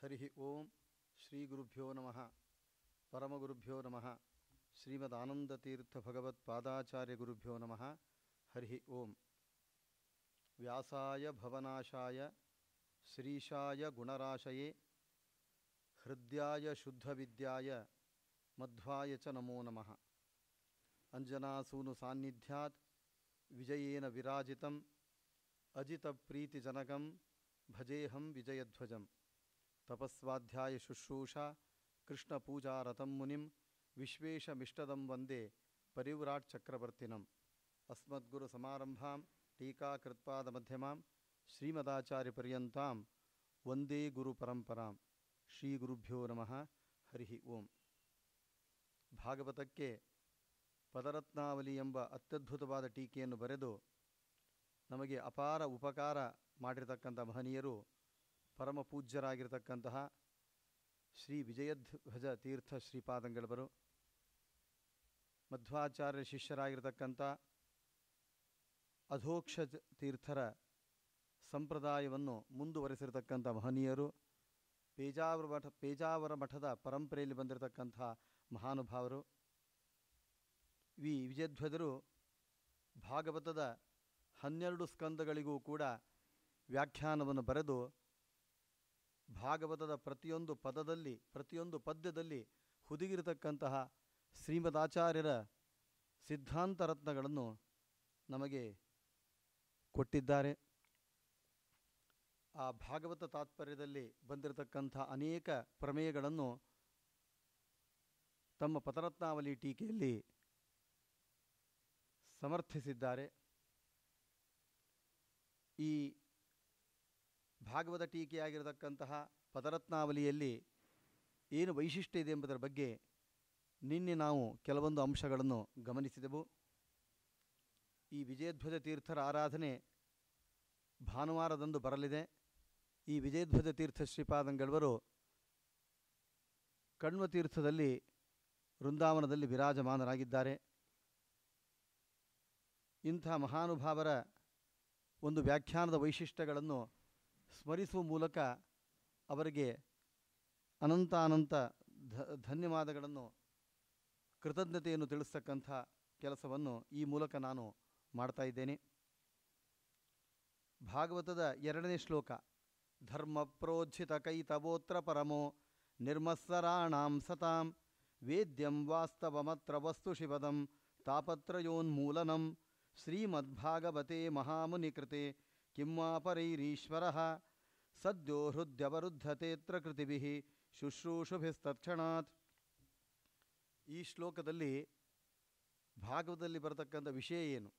ಹರಿ ಓಂ ಶ್ರೀ ಗುರುಭ್ಯೋ ನಮಃ ಪರಮಗುರುಭ್ಯೋ ನಮಃ ಶ್ರೀಮದಾನಂದತೀರ್ಥ ಭಗವತ್ಪಾದಾಚಾರ್ಯ ಗುರುಭ್ಯೋ ನಮಃ ಹರಿ ಓಂ ವ್ಯಾಸಾಯ ಭವನಾಶಾಯ ಶ್ರೀಶಾಯ ಗುಣರಾಶಯೇ ಹೃದಯಾಯ ಶುದ್ಧವಿದ್ಯಾಯ ಮಧ್ವಾಯ ಚ ನಮೋ ನಮಃ ಅಂಜನಾಸೂನು ಸಾನ್ನಿಧ್ಯಾತ್ ವಿಜಯೇನ ವಿರಾಜಿತಂ ಅಜಿತಪ್ರೀತಿಜನಕಂ ಭಜೇಹಂ ವಿಜಯಧ್ವಜಂ ತಪಸ್ವಾಧ್ಯಾಯ ಶುಶ್ರೂಷಾ ಕೃಷ್ಣಪೂಜಾರಥಂ ಮುನಿಂ ವಿಶ್ವೇಶಮಿಷ್ಟದಂ ವಂದೇ ಪರಿವ್ರಾಟ್ ಚಕ್ರವರ್ತಿನಂ ಅಸ್ಮದ್ಗುರು ಸಮಾರಂಭಾಂ ಟೀಕಾಕೃತ್ಪಾದಮಧ್ಯಮಾಂ ಶ್ರೀಮದಾಚಾರ್ಯಪರ್ಯಂತಾಂ ವಂದೇ ಗುರು ಪರಂಪರಾಂ ಶ್ರೀ ಗುರುಭ್ಯೋ ನಮಃ ಹರಿ ಓಂ ಭಾಗವತಕ್ಕೆ ಪದರತ್ನಾವಲಿ ಎಂಬ ಅತ್ಯದ್ಭುತವಾದ ಟೀಕೆಯನ್ನು ಬರೆದು ನಮಗೆ ಅಪಾರ ಉಪಕಾರ ಮಾಡಿರತಕ್ಕಂಥ ಮಹನೀಯರು ಪರಮ ಪೂಜ್ಯರಾಗಿರ್ತಕ್ಕಂತಹ ಶ್ರೀ ವಿಜಯಧ್ವಜ ತೀರ್ಥ ಶ್ರೀಪಾದಂಗಳವರು ಮಧ್ವಾಚಾರ್ಯ ಶಿಷ್ಯರಾಗಿರ್ತಕ್ಕಂಥ ಅಧೋಕ್ಷ ಜ- ತೀರ್ಥರ ಸಂಪ್ರದಾಯವನ್ನು ಮುಂದುವರೆಸಿರತಕ್ಕಂಥ ಮಹನೀಯರು ಪೇಜಾವರ ಮಠ ಪೇಜಾವರ ಮಠದ ಪರಂಪರೆಯಲ್ಲಿ ಬಂದಿರತಕ್ಕಂಥ ಮಹಾನುಭಾವರು ವಿ ವಿಜಯಧ್ವಜರು ಭಾಗವತದ ಹನ್ನೆರಡು ಸ್ಕಂದಗಳಿಗೂ ಕೂಡ ವ್ಯಾಖ್ಯಾನವನ್ನು ಬರೆದು ಭಾಗವತದ ಪ್ರತಿಯೊಂದು ಪದದಲ್ಲಿ ಪ್ರತಿಯೊಂದು ಪದ್ಯದಲ್ಲಿ ಹುದುಗಿರತಕ್ಕಂತಹ ಶ್ರೀಮದಾಚಾರ್ಯರ ಸಿದ್ಧಾಂತ ರತ್ನಗಳನ್ನು ನಮಗೆ ಕೊಟ್ಟಿದ್ದಾರೆ ಆ ಭಾಗವತ ತಾತ್ಪರ್ಯದಲ್ಲಿ ಬಂದಿರತಕ್ಕಂಥ ಅನೇಕ ಪ್ರಮೇಯಗಳನ್ನು ತಮ್ಮ ಪತರತ್ನಾವಲಿ ಟೀಕೆಯಲ್ಲಿ ಸಮರ್ಥಿಸಿದ್ದಾರೆ ಈ ಭಾಗವತ ಟೀಕೆಯಾಗಿರತಕ್ಕಂತಹ ಪದರತ್ನಾವಲಿಯಲ್ಲಿ ಏನು ವೈಶಿಷ್ಟ್ಯ ಇದೆ ಎಂಬುದರ ಬಗ್ಗೆ ನಿನ್ನೆ ನಾವು ಕೆಲವೊಂದು ಅಂಶಗಳನ್ನು ಗಮನಿಸಿದೆವು ಈ ವಿಜಯಧ್ವಜ ತೀರ್ಥರ ಆರಾಧನೆ ಭಾನುವಾರದಂದು ಬರಲಿದೆ ಈ ವಿಜಯಧ್ವಜ ತೀರ್ಥ ಶ್ರೀಪಾದಂಗಳವರು ಕಣ್ವ ತೀರ್ಥದಲ್ಲಿ ವೃಂದಾವನದಲ್ಲಿ ವಿರಾಜಮಾನರಾಗಿದ್ದಾರೆ ಇಂಥ ಮಹಾನುಭಾವರ ಒಂದು ವ್ಯಾಖ್ಯಾನದ ವೈಶಿಷ್ಟ್ಯಗಳನ್ನು ಸ್ಮರಿಸುವ ಮೂಲಕ ಅವರಿಗೆ ಅನಂತ ಅನಂತ ಧ ಧನ್ಯವಾದಗಳನ್ನು ಕೃತಜ್ಞತೆಯನ್ನು ತಿಳಿಸ್ತಕ್ಕಂಥ ಕೆಲಸವನ್ನು ಈ ಮೂಲಕ ನಾನು ಮಾಡ್ತಾ ಇದ್ದೇನೆ ಭಾಗವತದ ಎರಡನೇ ಶ್ಲೋಕ ಧರ್ಮ ಪ್ರೋಜ್ಜಿತ ಕೈತವೋತ್ರ ಪರಮೋ ನಿರ್ಮತ್ಸರಾಣಾಂ ಸತಾಂ ವೇದ್ಯಂ ವಾಸ್ತವಮತ್ರ ವಸ್ತು ಶಿವದಂ ತಾಪತ್ರಯೋನ್ಮೂಲನಂ ಶ್ರೀಮದ್ಭಾಗವತೆ ಮಹಾಮುನಿಕೃತೆ ಕಿಮ್ಮಾಪರೈರೀಶ್ವರ ಸದ್ಯೋ ಹೃದಯವರುದ್ಧತೆತ್ರ ಕೃತಿಭಿ ಶುಶ್ರೂಷುಭಿಸ್ತಕ್ಷಣಾತ್ ಈ ಶ್ಲೋಕದಲ್ಲಿ ಭಾಗವತದಲ್ಲಿ ಬರತಕ್ಕಂಥ ವಿಷಯ ಏನು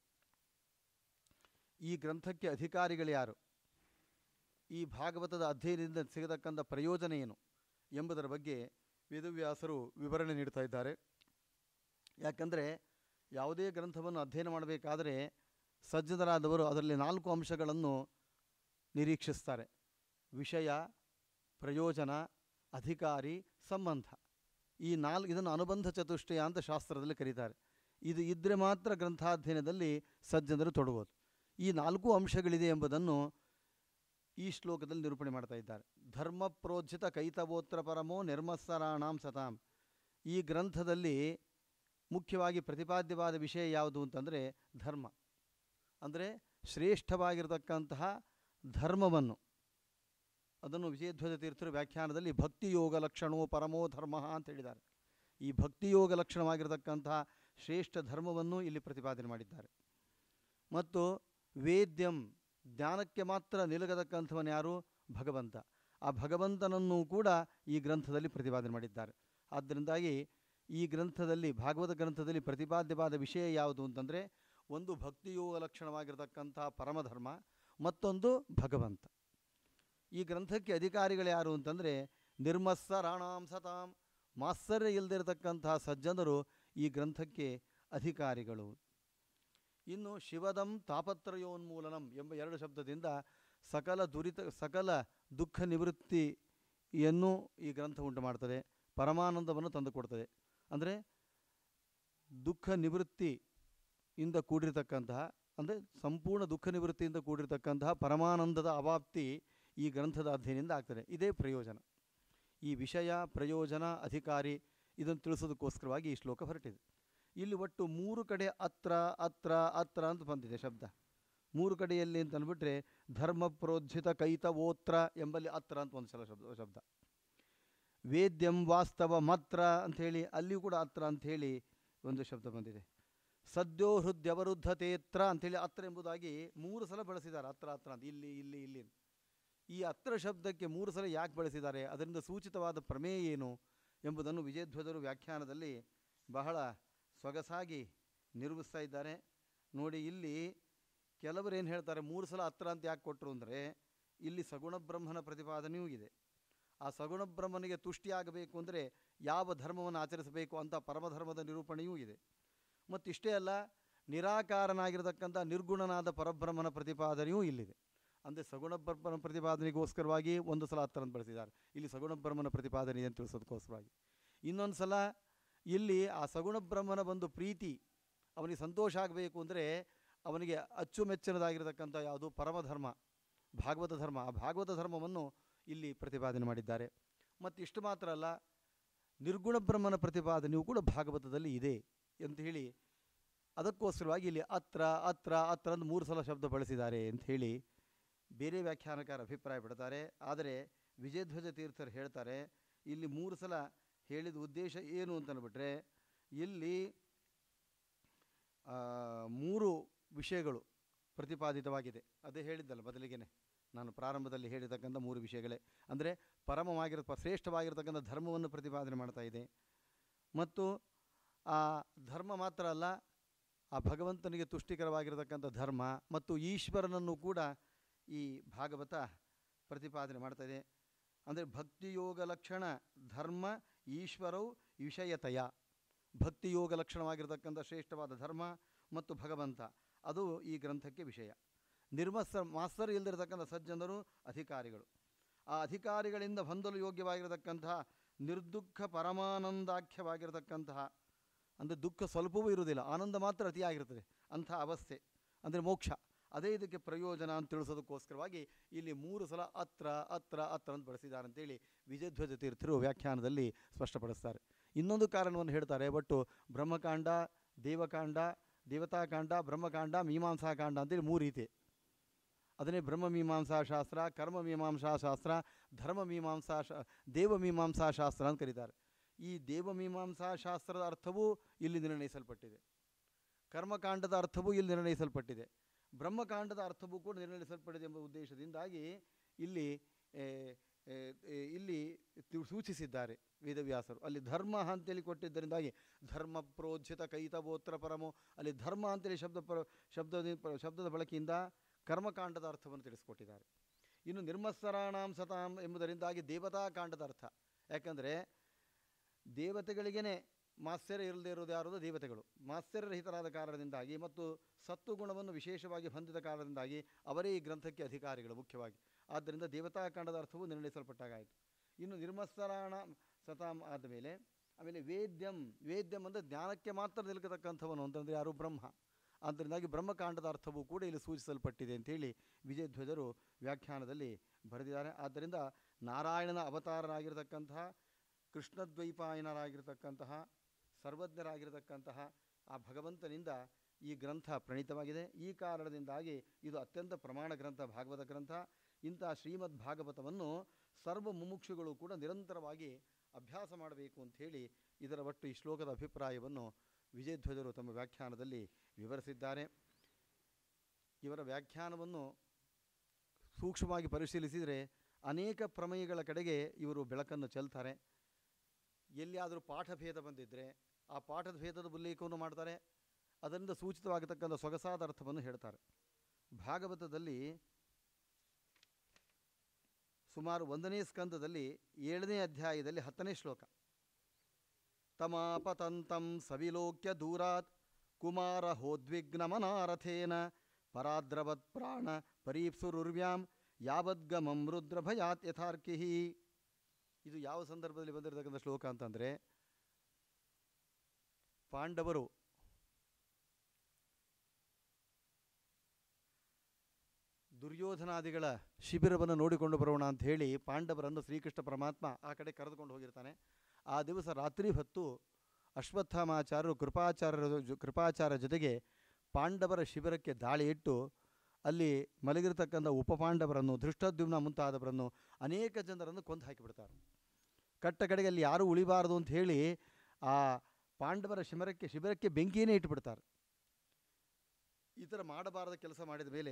ಈ ಗ್ರಂಥಕ್ಕೆ ಅಧಿಕಾರಿಗಳು ಯಾರು ಈ ಭಾಗವತದ ಅಧ್ಯಯನದಿಂದ ಸಿಗತಕ್ಕಂಥ ಪ್ರಯೋಜನ ಏನು ಎಂಬುದರ ಬಗ್ಗೆ ವೇದವ್ಯಾಸರು ವಿವರಣೆ ನೀಡ್ತಾ ಇದ್ದಾರೆ ಯಾಕಂದರೆ ಯಾವುದೇ ಗ್ರಂಥವನ್ನು ಅಧ್ಯಯನ ಮಾಡಬೇಕಾದರೆ ಸಜ್ಜನರಾದವರು ಅದರಲ್ಲಿ ನಾಲ್ಕು ಅಂಶಗಳನ್ನು ನಿರೀಕ್ಷಿಸ್ತಾರೆ ವಿಷಯ ಪ್ರಯೋಜನ ಅಧಿಕಾರಿ ಸಂಬಂಧ ಈ ನಾಲ್ಕು ಇದನ್ನು ಅನುಬಂಧ ಚತುಷ್ಟಯ ಅಂತ ಶಾಸ್ತ್ರದಲ್ಲಿ ಕರೀತಾರೆ ಇದು ಇದ್ದರೆ ಮಾತ್ರ ಗ್ರಂಥಾಧ್ಯಯನದಲ್ಲಿ ಸಜ್ಜನರು ತೊಡಗೋದು ಈ ನಾಲ್ಕು ಅಂಶಗಳಿದೆ ಎಂಬುದನ್ನು ಈ ಶ್ಲೋಕದಲ್ಲಿ ನಿರೂಪಣೆ ಮಾಡ್ತಾ ಇದ್ದಾರೆ ಧರ್ಮ ಪ್ರೋಜ್ಜಿತ ಕೈತವೋತ್ರ ಪರಮೋ ನಿರ್ಮತ್ಸರಾಣಾಂ ಸತಾಂ ಈ ಗ್ರಂಥದಲ್ಲಿ ಮುಖ್ಯವಾಗಿ ಪ್ರತಿಪಾದ್ಯವಾದ ವಿಷಯ ಯಾವುದು ಅಂತಂದರೆ ಧರ್ಮ ಅಂದರೆ ಶ್ರೇಷ್ಠವಾಗಿರತಕ್ಕಂತಹ ಧರ್ಮವನ್ನು ಅದನ್ನು ವಿಜಯಧ್ವಜ ತೀರ್ಥರು ವ್ಯಾಖ್ಯಾನದಲ್ಲಿ ಭಕ್ತಿಯೋಗ ಲಕ್ಷಣೋ ಪರಮೋ ಧರ್ಮ ಅಂತ ಹೇಳಿದ್ದಾರೆ ಈ ಭಕ್ತಿಯೋಗ ಲಕ್ಷಣವಾಗಿರತಕ್ಕಂತಹ ಶ್ರೇಷ್ಠ ಧರ್ಮವನ್ನು ಇಲ್ಲಿ ಪ್ರತಿಪಾದನೆ ಮಾಡಿದ್ದಾರೆ ಮತ್ತು ವೇದ್ಯಂ ಜ್ಞಾನಕ್ಕೆ ಮಾತ್ರ ನಿಲುಗತಕ್ಕಂಥವನು ಯಾರು ಭಗವಂತ ಆ ಭಗವಂತನನ್ನು ಕೂಡ ಈ ಗ್ರಂಥದಲ್ಲಿ ಪ್ರತಿಪಾದನೆ ಮಾಡಿದ್ದಾರೆ ಆದ್ದರಿಂದಾಗಿ ಈ ಗ್ರಂಥದಲ್ಲಿ ಭಾಗವತ ಗ್ರಂಥದಲ್ಲಿ ಪ್ರತಿಪಾದ್ಯವಾದ ವಿಷಯ ಯಾವುದು ಅಂತಂದರೆ ಒಂದು ಭಕ್ತಿಯೋಗ ಲಕ್ಷಣವಾಗಿರತಕ್ಕಂಥ ಪರಮಧರ್ಮ ಮತ್ತೊಂದು ಭಗವಂತ ಈ ಗ್ರಂಥಕ್ಕೆ ಅಧಿಕಾರಿಗಳು ಯಾರು ಅಂತಂದರೆ ನಿರ್ಮತ್ಸರಾಣಾಂ ಸತಾಂ ಮಾತ್ಸರ್ಯ ಇಲ್ಲದಿರತಕ್ಕಂತಹ ಸಜ್ಜನರು ಈ ಗ್ರಂಥಕ್ಕೆ ಅಧಿಕಾರಿಗಳು ಇನ್ನು ಶಿವದಂ ತಾಪತ್ರಯೋನ್ಮೂಲನಂ ಎಂಬ ಎರಡು ಶಬ್ದದಿಂದ ಸಕಲ ದುರಿತ ಸಕಲ ದುಃಖ ನಿವೃತ್ತಿಯನ್ನು ಈ ಗ್ರಂಥ ಉಂಟು ಮಾಡ್ತದೆ ಪರಮಾನಂದವನ್ನು ತಂದುಕೊಡ್ತದೆ ಅಂದರೆ ದುಃಖ ನಿವೃತ್ತಿಯಿಂದ ಕೂಡಿರತಕ್ಕಂತಹ ಅಂದರೆ ಸಂಪೂರ್ಣ ದುಃಖ ನಿವೃತ್ತಿಯಿಂದ ಕೂಡಿರತಕ್ಕಂತಹ ಪರಮಾನಂದದ ಅವಾಪ್ತಿ ಈ ಗ್ರಂಥದ ಅಧ್ಯಯನದಿಂದ ಆಗ್ತದೆ ಇದೇ ಪ್ರಯೋಜನ ಈ ವಿಷಯ ಪ್ರಯೋಜನ ಅಧಿಕಾರಿ ಇದನ್ನು ತಿಳಿಸೋದಕ್ಕೋಸ್ಕರವಾಗಿ ಈ ಶ್ಲೋಕ ಹೊರಟಿದೆ ಇಲ್ಲಿ ಒಟ್ಟು ಮೂರು ಕಡೆ ಅತ್ರ ಅತ್ರ ಅತ್ರ ಅಂತ ಬಂದಿದೆ ಶಬ್ದ ಮೂರು ಕಡೆಯಲ್ಲಿ ಅಂತ ಅಂದ್ಬಿಟ್ರೆ ಧರ್ಮ ಪ್ರೋಜ್ಜಿತ ಕೈತವೋತ್ರ ಎಂಬಲ್ಲಿ ಅತ್ರ ಅಂತ ಒಂದು ಸಲ ಶಬ್ದ ಶಬ್ದ ವೇದ್ಯಂ ವಾಸ್ತವ ಮಾತ್ರ ಅಂಥೇಳಿ ಅಲ್ಲಿಯೂ ಕೂಡ ಅತ್ರ ಅಂಥೇಳಿ ಒಂದು ಶಬ್ದ ಬಂದಿದೆ ಸದ್ಯೋ ಹೃದಯವರುದ್ಧತೇತ್ರ ಅಂಥೇಳಿ ಅತ್ರ ಎಂಬುದಾಗಿ ಮೂರು ಸಲ ಬಳಸಿದ್ದಾರೆ ಅತ್ರ ಅತ್ರ ಅಂತ ಇಲ್ಲಿ ಇಲ್ಲಿ ಇಲ್ಲಿ ಅಂತ. ಈ ಅತ್ರ ಶಬ್ದಕ್ಕೆ ಮೂರು ಸಲ ಯಾಕೆ ಬಳಸಿದ್ದಾರೆ ಅದರಿಂದ ಸೂಚಿತವಾದ ಪ್ರಮೇಯ ಏನು ಎಂಬುದನ್ನು ವಿಜಯಧ್ವಜರು ವ್ಯಾಖ್ಯಾನದಲ್ಲಿ ಬಹಳ ಸೊಗಸಾಗಿ ನಿರ್ಮಿಸ್ತಾ ಇದ್ದಾರೆ ನೋಡಿ ಇಲ್ಲಿ ಕೆಲವರು ಏನು ಹೇಳ್ತಾರೆ ಮೂರು ಸಲ ಅತ್ರ ಅಂತ ಯಾಕೆ ಕೊಟ್ಟರು ಅಂದರೆ ಇಲ್ಲಿ ಸಗುಣ ಬ್ರಹ್ಮನ ಪ್ರತಿಪಾದನೆಯೂ ಇದೆ ಆ ಸಗುಣ ಬ್ರಹ್ಮನಿಗೆ ತುಷ್ಟಿಯಾಗಬೇಕು ಅಂದರೆ ಯಾವ ಧರ್ಮವನ್ನು ಆಚರಿಸಬೇಕು ಅಂತ ಪರಮಧರ್ಮದ ನಿರೂಪಣೆಯೂ ಇದೆ ಮತ್ತಿಷ್ಟೇ ಅಲ್ಲ ನಿರಾಕಾರನಾಗಿರತಕ್ಕಂಥ ನಿರ್ಗುಣನಾದ ಪರಬ್ರಹ್ಮನ ಪ್ರತಿಪಾದನೆಯೂ ಇಲ್ಲಿದೆ ಅಂದರೆ ಸಗುಣ ಬ್ರಹ್ಮನ ಪ್ರತಿಪಾದನೆಗೋಸ್ಕರವಾಗಿ ಒಂದು ಸಲ ಹತ್ತರ ಅಂತ ಬಳಸಿದ್ದಾರೆ ಇಲ್ಲಿ ಸಗುಣ ಬ್ರಹ್ಮನ ಪ್ರತಿಪಾದನೆ ಇದೆ ಅಂತ ತಿಳಿಸೋದಕ್ಕೋಸ್ಕರವಾಗಿ ಇನ್ನೊಂದು ಸಲ ಇಲ್ಲಿ ಆ ಸಗುಣ ಬ್ರಹ್ಮನ ಒಂದು ಪ್ರೀತಿ ಅವನಿಗೆ ಸಂತೋಷ ಆಗಬೇಕು ಅಂದರೆ ಅವನಿಗೆ ಅಚ್ಚುಮೆಚ್ಚಿನದಾಗಿರತಕ್ಕಂಥ ಯಾವುದು ಪರಮಧರ್ಮ ಭಾಗವತ ಧರ್ಮ ಆ ಭಾಗವತ ಧರ್ಮವನ್ನು ಇಲ್ಲಿ ಪ್ರತಿಪಾದನೆ ಮಾಡಿದ್ದಾರೆ ಮತ್ತು ಇಷ್ಟು ಮಾತ್ರ ಅಲ್ಲ ನಿರ್ಗುಣ ಬ್ರಹ್ಮನ ಪ್ರತಿಪಾದನೆಯೂ ಕೂಡ ಭಾಗವತದಲ್ಲಿ ಇದೆ ಅಂತ ಹೇಳಿ ಅದಕ್ಕೋಸ್ಕರವಾಗಿ ಇಲ್ಲಿ ಅತ್ರ ಅತ್ರ ಅತ್ರ ಅಂತ ಮೂರು ಸಲ ಶಬ್ದ ಬಳಸಿದ್ದಾರೆ ಅಂತ ಹೇಳಿ ಬೇರೆ ವ್ಯಾಖ್ಯಾನಕಾರ ಅಭಿಪ್ರಾಯ ಪಡ್ತಾರೆ ಆದರೆ ವಿಜಯಧ್ವಜ ತೀರ್ಥರು ಹೇಳ್ತಾರೆ ಇಲ್ಲಿ ಮೂರು ಸಲ ಹೇಳಿದ ಉದ್ದೇಶ ಏನು ಅಂತಂದ್ಬಿಟ್ರೆ ಇಲ್ಲಿ ಆ, ಮೂರು ವಿಷಯಗಳು ಪ್ರತಿಪಾದಿತವಾಗಿದೆ ಅದೇ ಹೇಳಿದ್ದಲ್ಲ ಮೊದಲಿಗೆನೆ ನಾನು ಪ್ರಾರಂಭದಲ್ಲಿ ಹೇಳಿರ್ತಕ್ಕಂಥ ಮೂರು ವಿಷಯಗಳೇ ಅಂದರೆ ಪರಮವಾಗಿರ ಪ- ಶ್ರೇಷ್ಠವಾಗಿರ್ತಕ್ಕಂಥ ಧರ್ಮವನ್ನು ಪ್ರತಿಪಾದನೆ ಮಾಡ್ತಾ ಇದೆ ಮತ್ತು ಆ ಧರ್ಮ ಮಾತ್ರ ಅಲ್ಲ ಆ ಭಗವಂತನಿಗೆ ತುಷ್ಟಿಕರವಾಗಿರತಕ್ಕಂಥ ಧರ್ಮ ಮತ್ತು ಈಶ್ವರನನ್ನು ಕೂಡ ಈ ಭಾಗವತ ಪ್ರತಿಪಾದನೆ ಮಾಡ್ತಾ ಇದೆ ಅಂದರೆ ಭಕ್ತಿಯೋಗ ಲಕ್ಷಣ ಧರ್ಮ ಈಶ್ವರವು ವಿಷಯತಯ ಭಕ್ತಿಯೋಗ ಲಕ್ಷಣವಾಗಿರತಕ್ಕಂಥ ಶ್ರೇಷ್ಠವಾದ ಧರ್ಮ ಮತ್ತು ಭಗವಂತ ಅದು ಈ ಗ್ರಂಥಕ್ಕೆ ವಿಷಯ ನಿರ್ಮತ್ಸರ ಮಾಸ್ತರ್ ಇಲ್ಲದಿರತಕ್ಕಂಥ ಸಜ್ಜನರು ಅಧಿಕಾರಿಗಳು ಆ ಅಧಿಕಾರಿಗಳಿಂದ ಹೊಂದಲು ಯೋಗ್ಯವಾಗಿರತಕ್ಕಂತಹ ನಿರ್ದುಃಖ ಪರಮಾನಂದಾಖ್ಯವಾಗಿರತಕ್ಕಂತಹ ಅಂದರೆ ದುಃಖ ಸ್ವಲ್ಪವೂ ಇರುವುದಿಲ್ಲ ಆನಂದ ಮಾತ್ರ ಅತಿಯಾಗಿರ್ತದೆ ಅಂಥ ಅವಸ್ಥೆ ಅಂದರೆ ಮೋಕ್ಷ ಅದೇ ಇದಕ್ಕೆ ಪ್ರಯೋಜನ ಅಂತ ತಿಳಿಸೋದಕ್ಕೋಸ್ಕರವಾಗಿ ಇಲ್ಲಿ ಮೂರು ಸಲ ಅತ್ರ ಅತ್ರ ಅತ್ರ ಅಂತ ಬಳಸಿದ್ದಾರೆ ಅಂತೇಳಿ ವಿಜಯಧ್ವಜ ತೀರ್ಥರು ವ್ಯಾಖ್ಯಾನದಲ್ಲಿ ಸ್ಪಷ್ಟಪಡಿಸ್ತಾರೆ ಇನ್ನೊಂದು ಕಾರಣವನ್ನು ಹೇಳ್ತಾರೆ ಬಟ್ಟು ಬ್ರಹ್ಮಕಾಂಡ ದೇವಕಾಂಡ ದೇವತಾಕಾಂಡ ಬ್ರಹ್ಮಕಾಂಡ ಮೀಮಾಂಸಾಕಾಂಡ ಅಂತೇಳಿ ಮೂರು ರೀತಿ ಅದನ್ನೇ ಬ್ರಹ್ಮಮೀಮಾಂಸಾ ಶಾಸ್ತ್ರ ಕರ್ಮಮೀಮಾಂಸಾ ಶಾಸ್ತ್ರ ಧರ್ಮಮೀಮಾಂಸಾ ಶಾ ದೇವಮೀಮಾಂಸಾ ಶಾಸ್ತ್ರ ಅಂತ ಕರೀತಾರೆ ಈ ದೇವಮೀಮಾಂಸಾ ಶಾಸ್ತ್ರದ ಅರ್ಥವೂ ಇಲ್ಲಿ ನಿರ್ಣಯಿಸಲ್ಪಟ್ಟಿದೆ ಕರ್ಮಕಾಂಡದ ಅರ್ಥವೂ ಇಲ್ಲಿ ನಿರ್ಣಯಿಸಲ್ಪಟ್ಟಿದೆ ಬ್ರಹ್ಮಕಾಂಡದ ಅರ್ಥವೂ ಕೂಡ ನಿರ್ಣಯಿಸಲ್ಪಟ್ಟಿದೆ ಎಂಬ ಉದ್ದೇಶದಿಂದಾಗಿ ಇಲ್ಲಿ ಏ, ಏ, ಏ, ಇಲ್ಲಿ ತಿ- ಸೂಚಿಸಿದ್ದಾರೆ ವೇದವ್ಯಾಸರು ಅಲ್ಲಿ ಧರ್ಮ ಅಂತೇಳಿ ಕೊಟ್ಟಿದ್ದರಿಂದಾಗಿ ಧರ್ಮ ಪ್ರೋಜ್ಜಿತ ಕೈತವೋತ್ರ ಪರಮೋ ಅಲ್ಲಿ ಧರ್ಮ ಅಂತೇಳಿ ಶಬ್ದ ಪ್ರ ಶಬ್ದದ ಪ- ಶಬ್ದದ ಬಳಕೆಯಿಂದ ಕರ್ಮಕಾಂಡದ ಅರ್ಥವನ್ನು ತಿಳಿಸ್ಕೊಟ್ಟಿದ್ದಾರೆ ಇನ್ನು ನಿರ್ಮತ್ಸರಾಣಾಂ ಸತಾಂ ಎಂಬುದರಿಂದಾಗಿ ದೇವತಾಕಾಂಡದ ಅರ್ಥ ಯಾಕಂದರೆ ದೇವತೆಗಳಿಗೇ ಮಾತ್ಸರ್ಯ ಇಲ್ಲದೆ ಇರೋದು ಯಾರು ದೇವತೆಗಳು ಮಾತ್ಸರ್ಯರಹಿತರಾದ ಕಾರಣದಿಂದಾಗಿ ಮತ್ತು ಸತ್ತು ಗುಣವನ್ನು ವಿಶೇಷವಾಗಿ ಹೊಂದಿದ ಕಾರಣದಿಂದಾಗಿ ಅವರೇ ಈ ಗ್ರಂಥಕ್ಕೆ ಅಧಿಕಾರಿಗಳು ಮುಖ್ಯವಾಗಿ ಆದ್ದರಿಂದ ದೇವತಾಕಾಂಡದ ಅರ್ಥವು ನಿರ್ಣಯಿಸಲ್ಪಟ್ಟಾಗಾಯಿತು ಇನ್ನು ನಿರ್ಮತ್ಸರಾಣ ಸತಾಂ ಆದಮೇಲೆ ಆಮೇಲೆ ವೇದ್ಯಂ ವೇದ್ಯಂ ಅಂದರೆ ಜ್ಞಾನಕ್ಕೆ ಮಾತ್ರ ನಿಲುಕತಕ್ಕಂಥವನು ಅಂತಂದರೆ ಯಾರು ಬ್ರಹ್ಮ ಆದ್ದರಿಂದಾಗಿ ಬ್ರಹ್ಮಕಾಂಡದ ಅರ್ಥವೂ ಕೂಡ ಇಲ್ಲಿ ಸೂಚಿಸಲ್ಪಟ್ಟಿದೆ ಅಂತೇಳಿ ವಿಜಯಧ್ವಜರು ವ್ಯಾಖ್ಯಾನದಲ್ಲಿ ಬರೆದಿದ್ದಾರೆ ಆದ್ದರಿಂದ ನಾರಾಯಣನ ಅವತಾರರಾಗಿರ್ತಕ್ಕಂತಹ ಕೃಷ್ಣದ್ವೈಪಾಯನರಾಗಿರ್ತಕ್ಕಂತಹ ಸರ್ವಜ್ಞರಾಗಿರತಕ್ಕಂತಹ ಆ ಭಗವಂತನಿಂದ ಈ ಗ್ರಂಥ ಪ್ರಣೀತವಾಗಿದೆ ಈ ಕಾರಣದಿಂದಾಗಿ ಇದು ಅತ್ಯಂತ ಪ್ರಮಾಣ ಗ್ರಂಥ ಭಾಗವತ ಗ್ರಂಥ ಇಂಥ ಶ್ರೀಮದ್ ಭಾಗವತವನ್ನು ಸರ್ವ ಮುಮುಕ್ಷುಗಳು ಕೂಡ ನಿರಂತರವಾಗಿ ಅಭ್ಯಾಸ ಮಾಡಬೇಕು ಅಂಥೇಳಿ ಇದರ ಒಟ್ಟು ಈ ಶ್ಲೋಕದ ಅಭಿಪ್ರಾಯವನ್ನು ವಿಜಯಧ್ವಜರು ತಮ್ಮ ವ್ಯಾಖ್ಯಾನದಲ್ಲಿ ವಿವರಿಸಿದ್ದಾರೆ ಇವರ ವ್ಯಾಖ್ಯಾನವನ್ನು ಸೂಕ್ಷ್ಮವಾಗಿ ಪರಿಶೀಲಿಸಿದರೆ ಅನೇಕ ಪ್ರಮೇಯಗಳ ಕಡೆಗೆ ಇವರು ಬೆಳಕನ್ನು ಚೆಲ್ತಾರೆ ಎಲ್ಲಿಯಾದರೂ ಪಾಠಭೇದ ಬಂದಿದ್ದರೆ ಆ ಪಾಠದ ಭೇದದ ಉಲ್ಲೇಖವನ್ನು ಮಾಡ್ತಾರೆ ಅದರಿಂದ ಸೂಚಿತವಾಗತಕ್ಕಂಥ ಸೊಗಸಾದ ಅರ್ಥವನ್ನು ಹೇಳ್ತಾರೆ ಭಾಗವತದಲ್ಲಿ ಸುಮಾರು ಒಂದನೇ ಸ್ಕಂದದಲ್ಲಿ ಏಳನೇ ಅಧ್ಯಾಯದಲ್ಲಿ ಹತ್ತನೇ ಶ್ಲೋಕ ತಮಾಪತಂತಂ ಸವಿಲೋಕ್ಯ ದೂರಾತ್ ಕುಮಾರ ಹೋದ್ವಿಗ್ನಮನಾರಥೇನ ಪರಾದ್ರವತ್ ಪ್ರಾಣ ಪರೀಪ್ಸುರುರ್ವ್ಯಾಂ ಯಾವದ್ಗಮಂ ರುದ್ರಭಯಾತ್ ಯಥಾರ್ಕಿಹಿ ಇದು ಯಾವ ಸಂದರ್ಭದಲ್ಲಿ ಬಂದಿರತಕ್ಕಂಥ ಶ್ಲೋಕ ಅಂತಂದರೆ ಪಾಂಡವರು ದುರ್ಯೋಧನಾದಿಗಳ ಶಿಬಿರವನ್ನು ನೋಡಿಕೊಂಡು ಬರೋಣ ಅಂತ ಹೇಳಿ ಪಾಂಡವರನ್ನು ಶ್ರೀಕೃಷ್ಣ ಪರಮಾತ್ಮ ಆ ಕಡೆ ಕರೆದುಕೊಂಡು ಹೋಗಿರ್ತಾನೆ ಆ ದಿವಸ ರಾತ್ರಿ ಹೊತ್ತು ಅಶ್ವತ್ಥಾಮಾಚಾರ್ಯರು ಕೃಪಾಚಾರ್ಯರ ಜೊ- ಕೃಪಾಚಾರ್ಯ ಜೊತೆಗೆ ಪಾಂಡವರ ಶಿಬಿರಕ್ಕೆ ದಾಳಿ ಇಟ್ಟು ಅಲ್ಲಿ ಮಲಗಿರ್ತಕ್ಕಂಥ ಉಪಪಾಂಡವರನ್ನು ಧೃಷ್ಟದ್ಯುಮ್ನ ಮುಂತಾದವರನ್ನು ಅನೇಕ ಜನರನ್ನು ಕೊಂದು ಹಾಕಿಬಿಡ್ತಾರೆ ಕಟ್ಟ ಕಡೆಗೆ ಅಲ್ಲಿ ಯಾರೂ ಉಳಿಬಾರದು ಅಂತ ಹೇಳಿ ಆ ಪಾಂಡವರ ಶಿಬಿರಕ್ಕೆ ಶಿಬಿರಕ್ಕೆ ಬೆಂಕಿಯೇ ಇಟ್ಟುಬಿಡ್ತಾರೆ ಈ ಥರ ಮಾಡಬಾರದ ಕೆಲಸ ಮಾಡಿದ ಮೇಲೆ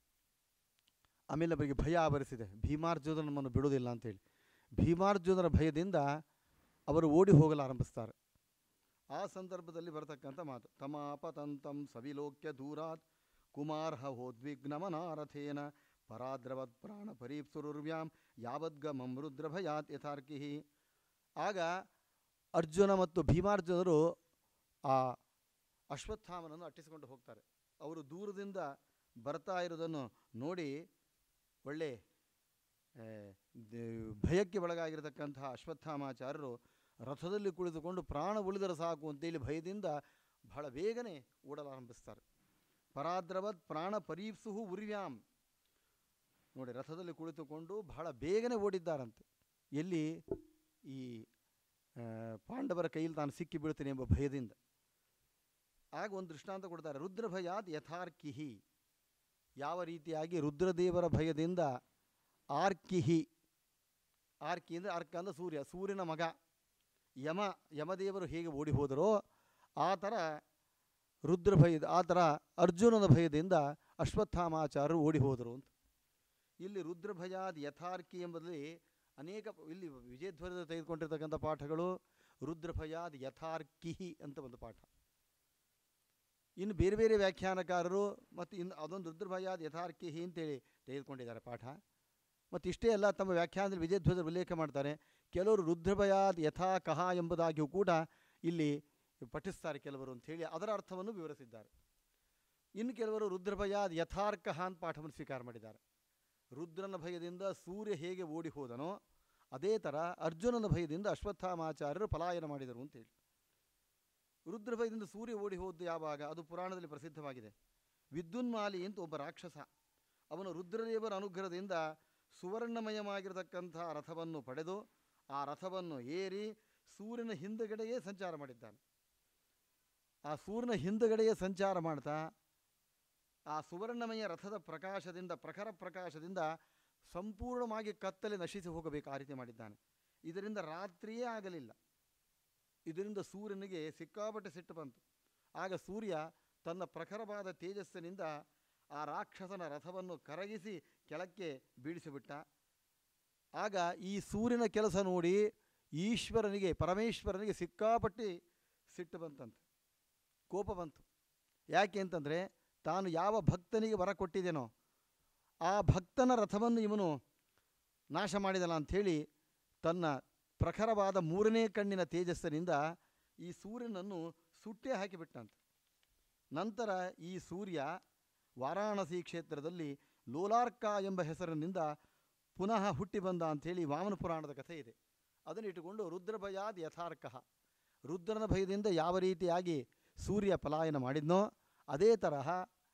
ಆಮೇಲೆ ಅವರಿಗೆ ಭಯ ಆವರಿಸಿದೆ ಭೀಮಾರ್ಜುನ ನಮ್ಮನ್ನು ಬಿಡೋದಿಲ್ಲ ಅಂತೇಳಿ ಭೀಮಾರ್ಜುನರ ಭಯದಿಂದ ಅವರು ಓಡಿ ಹೋಗಲು ಆರಂಭಿಸ್ತಾರೆ ಆ ಸಂದರ್ಭದಲ್ಲಿ ಬರತಕ್ಕಂಥ ಮಾತು ತಮಾಪತಂತಂ ಸವಿಲೋಕ್ಯ ದೂರಾತ್ ಕುಮಾರ್ಹ ಹೋದ್ವಿಗ್ನಮನಾರಥೇನ ಪರಾದ್ರವತ್ ಪ್ರಾಣ ಪರೀಪ್ಸುರುರ್ವ್ಯಾಂ ಯಾವದ್ಗಮಂ ರುದ್ರಭಯಾತ್ ಯಥಾರ್ಕಿ ಆಗ ಅರ್ಜುನ ಮತ್ತು ಭೀಮಾರ್ಜುನರು ಆ ಅಶ್ವತ್ಥಾಮನನ್ನು ಅಟ್ಟಿಸಿಕೊಂಡು ಹೋಗ್ತಾರೆ ಅವರು ದೂರದಿಂದ ಬರ್ತಾ ಇರೋದನ್ನು ನೋಡಿ ಒಳ್ಳೆ ಆ, ದ- ಭಯಕ್ಕೆ ಒಳಗಾಗಿರತಕ್ಕಂತಹ ಅಶ್ವತ್ಥಾಮಾಚಾರ್ಯರು ರಥದಲ್ಲಿ ಕುಳಿತುಕೊಂಡು ಪ್ರಾಣ ಉಳಿದರೆ ಸಾಕು ಅಂತೇಳಿ ಭಯದಿಂದ ಬಹಳ ಬೇಗನೆ ಓಡಲಾರಂಭಿಸ್ತಾರೆ ಪರಾದ್ರವತ್ ಪ್ರಾಣ ಪರೀಪ್ಸುಹು ಉರ್ವ್ಯಾಂ ನೋಡಿ ರಥದಲ್ಲಿ ಕುಳಿತುಕೊಂಡು ಬಹಳ ಬೇಗನೆ ಓಡಿದ್ದಾರಂತೆ ಎಲ್ಲಿ ಈ ಆ, ಪಾಂಡವರ ಕೈಯಲ್ಲಿ ತಾನು ಸಿಕ್ಕಿ ಬೀಳ್ತೇನೆ ಎಂಬ ಭಯದಿಂದ ಆಗ ಒಂದು ದೃಷ್ಟಾಂತ ಕೊಡ್ತಾರೆ ರುದ್ರಭಯಾದ್ ಯಥಾರ್ಕಿಹಿ ಯಾವ ರೀತಿಯಾಗಿ ರುದ್ರದೇವರ ಭಯದಿಂದ ಆರ್ಕಿಹಿ ಆರ್ಕಿ ಅಂದರೆ ಅರ್ಕ ಅಂದರೆ ಸೂರ್ಯ ಸೂರ್ಯನ ಮಗ ಯಮ ಯಮದೇವರು ಹೇಗೆ ಓಡಿ ಹೋದರೋ ಆ ಥರ ರುದ್ರ ಭಯದ ಆ ಥರ ಅರ್ಜುನನ ಭಯದಿಂದ ಅಶ್ವತ್ಥಾಮಾಚಾರ್ಯರು ಓಡಿ ಹೋದರು ಅಂತ ಇಲ್ಲಿ ರುದ್ರಭಯಾದ್ ಯಥಾರ್ಕಿ ಎಂಬುದರಲ್ಲಿ ಅನೇಕ ಇಲ್ಲಿ ವಿಜಯಧ್ವರದ ತೆಗೆದುಕೊಂಡಿರ್ತಕ್ಕಂಥ ಪಾಠಗಳು ರುದ್ರಭಯಾದ್ ಯಥಾರ್ಕಿಹಿ ಅಂತ ಒಂದು ಪಾಠ ಇನ್ನು ಬೇರೆ ಬೇರೆ ವ್ಯಾಖ್ಯಾನಕಾರರು ಮತ್ತು ಇನ್ನು ಅದೊಂದು ರುದ್ರಭಯಾದ್ ಯಥಾರ್ಕಿಹಿ ಅಂತೇಳಿ ತೆಗೆದುಕೊಂಡಿದ್ದಾರೆ ಪಾಠ ಮತ್ತು ಇಷ್ಟೇ ಅಲ್ಲ ತಮ್ಮ ವ್ಯಾಖ್ಯಾನದಲ್ಲಿ ವಿಜಯಧ್ವಜ ಉಲ್ಲೇಖ ಮಾಡ್ತಾರೆ ಕೆಲವರು ರುದ್ರಭಯಾದ್ ಯಥಾ ಕಹ ಎಂಬುದಾಗಿಯೂ ಕೂಡ ಇಲ್ಲಿ ಪಠಿಸ್ತಾರೆ ಕೆಲವರು ಅಂಥೇಳಿ ಅದರ ಅರ್ಥವನ್ನು ವಿವರಿಸಿದ್ದಾರೆ ಇನ್ನು ಕೆಲವರು ರುದ್ರಭಯಾದ್ ಯಥಾರ್ಕಹ ಅಂತ ಪಾಠವನ್ನು ಸ್ವೀಕಾರ ಮಾಡಿದ್ದಾರೆ ರುದ್ರನ ಭಯದಿಂದ ಸೂರ್ಯ ಹೇಗೆ ಓಡಿ ಹೋದನೋ ಅದೇ ಥರ ಅರ್ಜುನನ ಭಯದಿಂದ ಅಶ್ವತ್ಥಾಮಾಚಾರ್ಯರು ಪಲಾಯನ ಮಾಡಿದರು ಅಂತೇಳಿ ರುದ್ರ ಭಯದಿಂದ ಸೂರ್ಯ ಓಡಿ ಹೋದ್ದು ಯಾವಾಗ ಅದು ಪುರಾಣದಲ್ಲಿ ಪ್ರಸಿದ್ಧವಾಗಿದೆ ವಿದ್ಯುನ್ಮಾಲಿ ಅಂತ ಒಬ್ಬ ರಾಕ್ಷಸ ಅವನು ರುದ್ರದೇವರ ಅನುಗ್ರಹದಿಂದ ಸುವರ್ಣಮಯವಾಗಿರತಕ್ಕಂಥ ರಥವನ್ನು ಪಡೆದು ಆ ರಥವನ್ನು ಏರಿ ಸೂರ್ಯನ ಹಿಂದುಗಡೆಯೇ ಸಂಚಾರ ಮಾಡಿದ್ದಾನೆ ಆ ಸೂರ್ಯನ ಹಿಂದುಗಡೆಯೇ ಸಂಚಾರ ಮಾಡ್ತಾ ಆ ಸುವರ್ಣಮಯ ರಥದ ಪ್ರಕಾಶದಿಂದ ಪ್ರಖರ ಪ್ರಕಾಶದಿಂದ ಸಂಪೂರ್ಣವಾಗಿ ಕತ್ತಲೆ ನಶಿಸಿ ಹೋಗಬೇಕು ಆ ರೀತಿ ಮಾಡಿದ್ದಾನೆ ಇದರಿಂದ ರಾತ್ರಿಯೇ ಆಗಲಿಲ್ಲ ಇದರಿಂದ ಸೂರ್ಯನಿಗೆ ಸಿಕ್ಕಾಪಟ್ಟೆ ಸಿಟ್ಟು ಬಂತು ಆಗ ಸೂರ್ಯ ತನ್ನ ಪ್ರಖರವಾದ ತೇಜಸ್ಸಿನಿಂದ ಆ ರಾಕ್ಷಸನ ರಥವನ್ನು ಕರಗಿಸಿ ಕೆಳಕ್ಕೆ ಬೀಳಿಸಿಬಿಟ್ಟ ಆಗ ಈ ಸೂರ್ಯನ ಕೆಲಸ ನೋಡಿ ಈಶ್ವರನಿಗೆ ಪರಮೇಶ್ವರನಿಗೆ ಸಿಕ್ಕಾಪಟ್ಟಿ ಸಿಟ್ಟು ಬಂತಂತೆ ಕೋಪ ಬಂತು ಯಾಕೆ ಅಂತಂದರೆ ತಾನು ಯಾವ ಭಕ್ತನಿಗೆ ವರ ಕೊಟ್ಟಿದ್ದೇನೋ ಆ ಭಕ್ತನ ರಥವನ್ನು ಇವನು ನಾಶ ಮಾಡಿದಲ್ಲ ಅಂಥೇಳಿ ತನ್ನ ಪ್ರಖರವಾದ ಮೂರನೇ ಕಣ್ಣಿನ ತೇಜಸ್ಸಿನಿಂದ ಈ ಸೂರ್ಯನನ್ನು ಸುಟ್ಟೇ ಹಾಕಿಬಿಟ್ಟಂತೆ ನಂತರ ಈ ಸೂರ್ಯ ವಾರಾಣಸಿ ಕ್ಷೇತ್ರದಲ್ಲಿ ಲೋಲಾರ್ಕ ಎಂಬ ಹೆಸರಿನಿಂದ ಪುನಃ ಹುಟ್ಟಿ ಬಂದ ಅಂಥೇಳಿ ವಾಮನ ಪುರಾಣದ ಕಥೆ ಇದೆ ಅದನ್ನು ಇಟ್ಟುಕೊಂಡು ರುದ್ರಭಯಾದ್ ಯಥಾರ್ಕಃ ರುದ್ರನ ಭಯದಿಂದ ಯಾವ ರೀತಿಯಾಗಿ ಸೂರ್ಯ ಪಲಾಯನ ಮಾಡಿದ್ನೋ ಅದೇ ತರಹ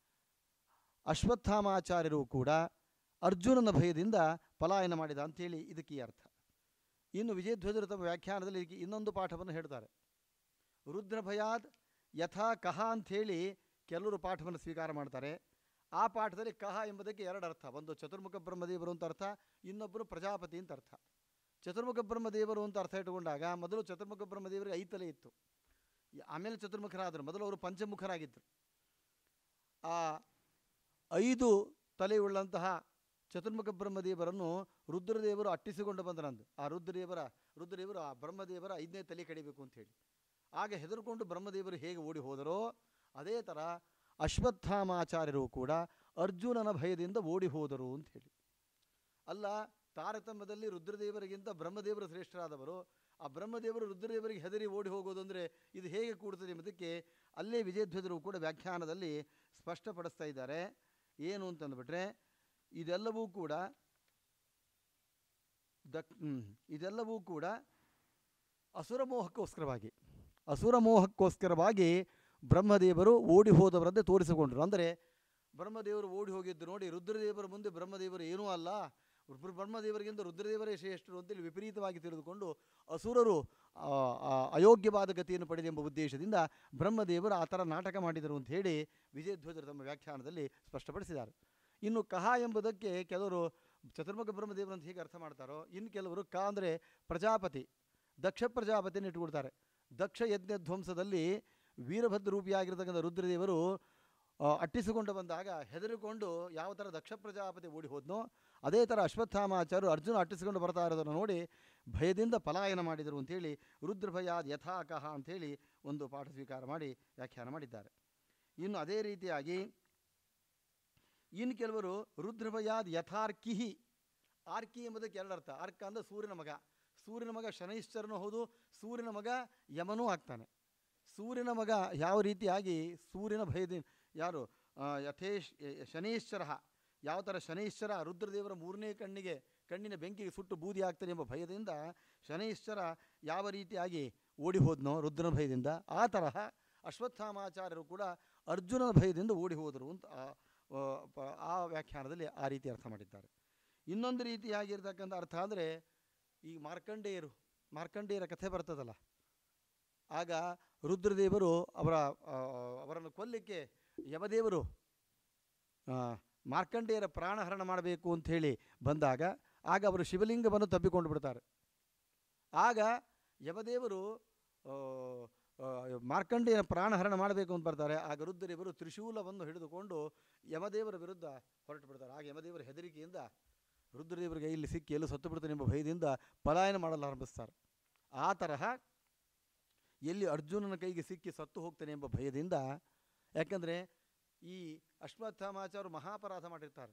ಅಶ್ವತ್ಥಾಮಾಚಾರ್ಯರು ಕೂಡ ಅರ್ಜುನನ ಭಯದಿಂದ ಪಲಾಯನ ಮಾಡಿದ ಅಂಥೇಳಿ ಇದಕ್ಕೆ ಈ ಅರ್ಥ ಇನ್ನು ವಿಜಯಧ್ವಜರು ತಮ್ಮ ವ್ಯಾಖ್ಯಾನದಲ್ಲಿ ಇದಕ್ಕೆ ಇನ್ನೊಂದು ಪಾಠವನ್ನು ಹೇಳ್ತಾರೆ ರುದ್ರಭಯಾದ್ ಯಥಾ ಕಹ ಅಂಥೇಳಿ ಕೆಲವರು ಪಾಠವನ್ನು ಸ್ವೀಕಾರ ಮಾಡ್ತಾರೆ ಆ ಪಾಠದಲ್ಲಿ ಕಹ ಎಂಬುದಕ್ಕೆ ಎರಡು ಅರ್ಥ ಒಂದು ಚತುರ್ಮುಖ ಬ್ರಹ್ಮದೇವರು ಅಂತ ಅರ್ಥ ಇನ್ನೊಬ್ಬರು ಪ್ರಜಾಪತಿ ಅಂತ ಅರ್ಥ ಚತುರ್ಮುಖ ಬ್ರಹ್ಮದೇವರು ಅಂತ ಅರ್ಥ ಇಟ್ಟುಕೊಂಡಾಗ ಮೊದಲು ಚತುರ್ಮುಖ ಬ್ರಹ್ಮದೇವರಿಗೆ ಐದು ತಲೆ ಇತ್ತು ಈ- ಆಮೇಲೆ ಚತುರ್ಮುಖರಾದರು ಮೊದಲು ಅವರು ಪಂಚಮುಖರಾಗಿದ್ದರು ಆ ಐದು ತಲೆಯುಳ್ಳಂತಹ ಚತುರ್ಮುಖ ಬ್ರಹ್ಮದೇವರನ್ನು ರುದ್ರದೇವರು ಅಟ್ಟಿಸಿಕೊಂಡು ಬಂದರಂದು ಆ ರುದ್ರದೇವರ ರುದ್ರದೇವರು ಆ ಬ್ರಹ್ಮದೇವರ ಐದನೇ ತಲೆ ಕಡಿಬೇಕು ಅಂತ ಹೇಳಿ ಆಗ ಹೆದರ್ಕೊಂಡು ಬ್ರಹ್ಮದೇವರು ಹೇಗೆ ಓಡಿ ಹೋದರೋ ಅದೇ ಥರ ಅಶ್ವತ್ಥಾಮಾಚಾರ್ಯರು ಕೂಡ ಅರ್ಜುನನ ಭಯದಿಂದ ಓಡಿ ಹೋದರು ಅಂತ ಹೇಳಿ ಅಲ್ಲ ತಾರತಮ್ಯದಲ್ಲಿ ರುದ್ರದೇವರಿಗಿಂತ ಬ್ರಹ್ಮದೇವರು ಶ್ರೇಷ್ಠರಾದವರು ಆ ಬ್ರಹ್ಮದೇವರು ರುದ್ರದೇವರಿಗೆ ಹೆದರಿ ಓಡಿ ಹೋಗೋದು ಅಂದರೆ ಇದು ಹೇಗೆ ಕೂಡ್ತದೆ ಎಂಬುದಕ್ಕೆ ಅಲ್ಲೇ ವಿಜಯಧ್ವಜರು ಕೂಡ ವ್ಯಾಖ್ಯಾನದಲ್ಲಿ ಸ್ಪಷ್ಟಪಡಿಸ್ತಾ ಇದ್ದಾರೆ ಏನು ಅಂತಂದ್ಬಿಟ್ರೆ ಇದೆಲ್ಲವೂ ಕೂಡ ದಕ್ ಹ್ಮ್, ಇದೆಲ್ಲವೂ ಕೂಡ ಅಸುರಮೋಹಕ್ಕೋಸ್ಕರವಾಗಿ ಅಸುರಮೋಹಕ್ಕೋಸ್ಕರವಾಗಿ ಬ್ರಹ್ಮದೇವರು ಓಡಿ ಹೋದವರಂತೆ ತೋರಿಸಿಕೊಂಡರು ಅಂದರೆ ಬ್ರಹ್ಮದೇವರು ಓಡಿ ಹೋಗಿದ್ದು ನೋಡಿ ರುದ್ರದೇವರ ಮುಂದೆ ಬ್ರಹ್ಮದೇವರು ಏನೂ ಅಲ್ಲ ಬ್ರ- ಬ್ರಹ್ಮದೇವರಿಗಿಂತ ರುದ್ರದೇವರೇ ಶ್ರೇಷ್ಠರು ಅಂತೇಳಿ ವಿಪರೀತವಾಗಿ ತಿಳಿದುಕೊಂಡು ಅಸುರರು ಆ, ಆ, ಅಯೋಗ್ಯವಾದ ಗತಿಯನ್ನು ಪಡೆದೆಂಬ ಉದ್ದೇಶದಿಂದ ಬ್ರಹ್ಮದೇವರು ಆ ಥರ ನಾಟಕ ಮಾಡಿದರು ಅಂತ ಹೇಳಿ ವಿಜಯಧ್ವಜರು ತಮ್ಮ ವ್ಯಾಖ್ಯಾನದಲ್ಲಿ ಸ್ಪಷ್ಟಪಡಿಸಿದ್ದಾರೆ ಇನ್ನು ಕಹ ಎಂಬುದಕ್ಕೆ ಕೆಲವರು ಚತುರ್ಮುಖ ಬ್ರಹ್ಮದೇವರು ಅಂತ ಹೇಗೆ ಅರ್ಥ ಮಾಡ್ತಾರೋ ಇನ್ನು ಕೆಲವರು ಕ ಅಂದರೆ ಪ್ರಜಾಪತಿ ದಕ್ಷ ಪ್ರಜಾಪತಿಯನ್ನು ಇಟ್ಟುಕೊಡ್ತಾರೆ ದಕ್ಷ ಯಜ್ಞ ಧ್ವಂಸದಲ್ಲಿ ವೀರಭದ್ರ ರೂಪಿಯಾಗಿರ್ತಕ್ಕಂಥ ರುದ್ರದೇವರು ಆ, ಅಟ್ಟಿಸಿಕೊಂಡು ಬಂದಾಗ ಹೆದರಿಕೊಂಡು ಯಾವ ಥರ ದಕ್ಷ ಪ್ರಜಾಪತಿ ಓಡಿ ಹೋದ್ನೋ ಅದೇ ಥರ ಅಶ್ವತ್ಥಾಮಾಚಾರ್ಯರು ಅರ್ಜುನ ಅಟ್ಟಿಸಿಕೊಂಡು ಬರ್ತಾ ಇರೋದನ್ನು ನೋಡಿ ಭಯದಿಂದ ಪಲಾಯನ ಮಾಡಿದರು ಅಂಥೇಳಿ ರುದ್ರಭಯಾದ್ ಯಥಾಕಹ ಅಂಥೇಳಿ ಒಂದು ಪಾಠ ಸ್ವೀಕಾರ ಮಾಡಿ ವ್ಯಾಖ್ಯಾನ ಮಾಡಿದ್ದಾರೆ ಇನ್ನು ಅದೇ ರೀತಿಯಾಗಿ ಇನ್ನು ಕೆಲವರು ರುದ್ರಭಯಾದ್ ಯಥಾರ್ಕಿಹಿ ಆರ್ಕಿ ಎಂಬುದಕ್ಕೆ ಎರಡರ್ಥ ಅರ್ಕ ಅಂದರೆ ಸೂರ್ಯನ ಮಗ ಸೂರ್ಯನ ಮಗ ಶನೈಶ್ಚರನೂ ಹೌದು ಸೂರ್ಯನ ಮಗ ಯಮನೂ ಆಗ್ತಾನೆ ಸೂರ್ಯನ ಮಗ ಯಾವ ರೀತಿಯಾಗಿ ಸೂರ್ಯನ ಭಯದಿಂದ ಯಾರು ಆ, ಯಥೇಶ್ ಯ- ಶನೈಶ್ಚರ ಯಾವ ಥರ ಶನೈಶ್ಚರ ರುದ್ರದೇವರ ಮೂರನೇ ಕಣ್ಣಿಗೆ ಕಣ್ಣಿನ ಬೆಂಕಿಗೆ ಸುಟ್ಟು ಬೂದಿ ಆಗ್ತಾನೆ ಎಂಬ ಭಯದಿಂದ ಶನೈಶ್ಚರ ಯಾವ ರೀತಿಯಾಗಿ ಓಡಿ ಹೋದ್ನೋ ರುದ್ರನ ಭಯದಿಂದ ಆ ತರಹ ಅಶ್ವತ್ಥಾಮಾಚಾರ್ಯರು ಕೂಡ ಅರ್ಜುನನ ಭಯದಿಂದ ಓಡಿ ಹೋದರು ಅಂತ ಆ- ಆ, ಪ- ಆ ವ್ಯಾಖ್ಯಾನದಲ್ಲಿ ಆ ರೀತಿ ಅರ್ಥ ಮಾಡಿದ್ದಾರೆ ಇನ್ನೊಂದು ರೀತಿಯಾಗಿರ್ತಕ್ಕಂಥ ಅರ್ಥ ಅಂದರೆ ಈ ಮಾರ್ಕಂಡೇಯರು ಮಾರ್ಕಂಡೇಯರ ಕಥೆ ಬರ್ತದಲ್ಲ ಆಗ ರುದ್ರದೇವರು ಅವರ ಆ, ಅವರನ್ನು ಕೊಲ್ಲಿಕ್ಕೆ ಯಮದೇವರು ಆ, ಮಾರ್ಕಂಡೇಯರ ಪ್ರಾಣಹರಣ ಮಾಡಬೇಕು ಅಂತ ಹೇಳಿ ಬಂದಾಗ ಆಗ ಅವರು ಶಿವಲಿಂಗವನ್ನು ತಬ್ಬಿಕೊಂಡು ಬಿಡ್ತಾರೆ ಆಗ ಯಮದೇವರು ಆ, ಆ, ಮಾರ್ಕಂಡೇಯನ ಪ್ರಾಣಹರಣ ಮಾಡಬೇಕು ಅಂತ ಬರ್ತಾರೆ ಆಗ ರುದ್ರದೇವರು ತ್ರಿಶೂಲವನ್ನು ಹಿಡಿದುಕೊಂಡು ಯಮದೇವರ ವಿರುದ್ಧ ಹೊರಟು ಬಿಡ್ತಾರೆ ಆಗ ಯಮದೇವರ ಹೆದರಿಕೆಯಿಂದ ರುದ್ರದೇವರಿಗೆ ಇಲ್ಲಿ ಸಿಕ್ಕಿ ಎಲ್ಲೂ ಸತ್ತು ಬಿಡ್ತಾನೆ ಎಂಬ ಭಯದಿಂದ ಪಲಾಯನ ಮಾಡಲು ಆರಂಭಿಸ್ತಾರೆ ಆ ತರಹ ಎಲ್ಲಿ ಅರ್ಜುನನ ಕೈಗೆ ಸಿಕ್ಕಿ ಸತ್ತು ಹೋಗ್ತಾನೆ ಎಂಬ ಭಯದಿಂದ ಯಾಕಂದರೆ ಈ ಅಶ್ವತ್ಥಾಮಾಚಾರ್ಯರು ಮಹಾಪರಾಧ ಮಾಡಿರ್ತಾರೆ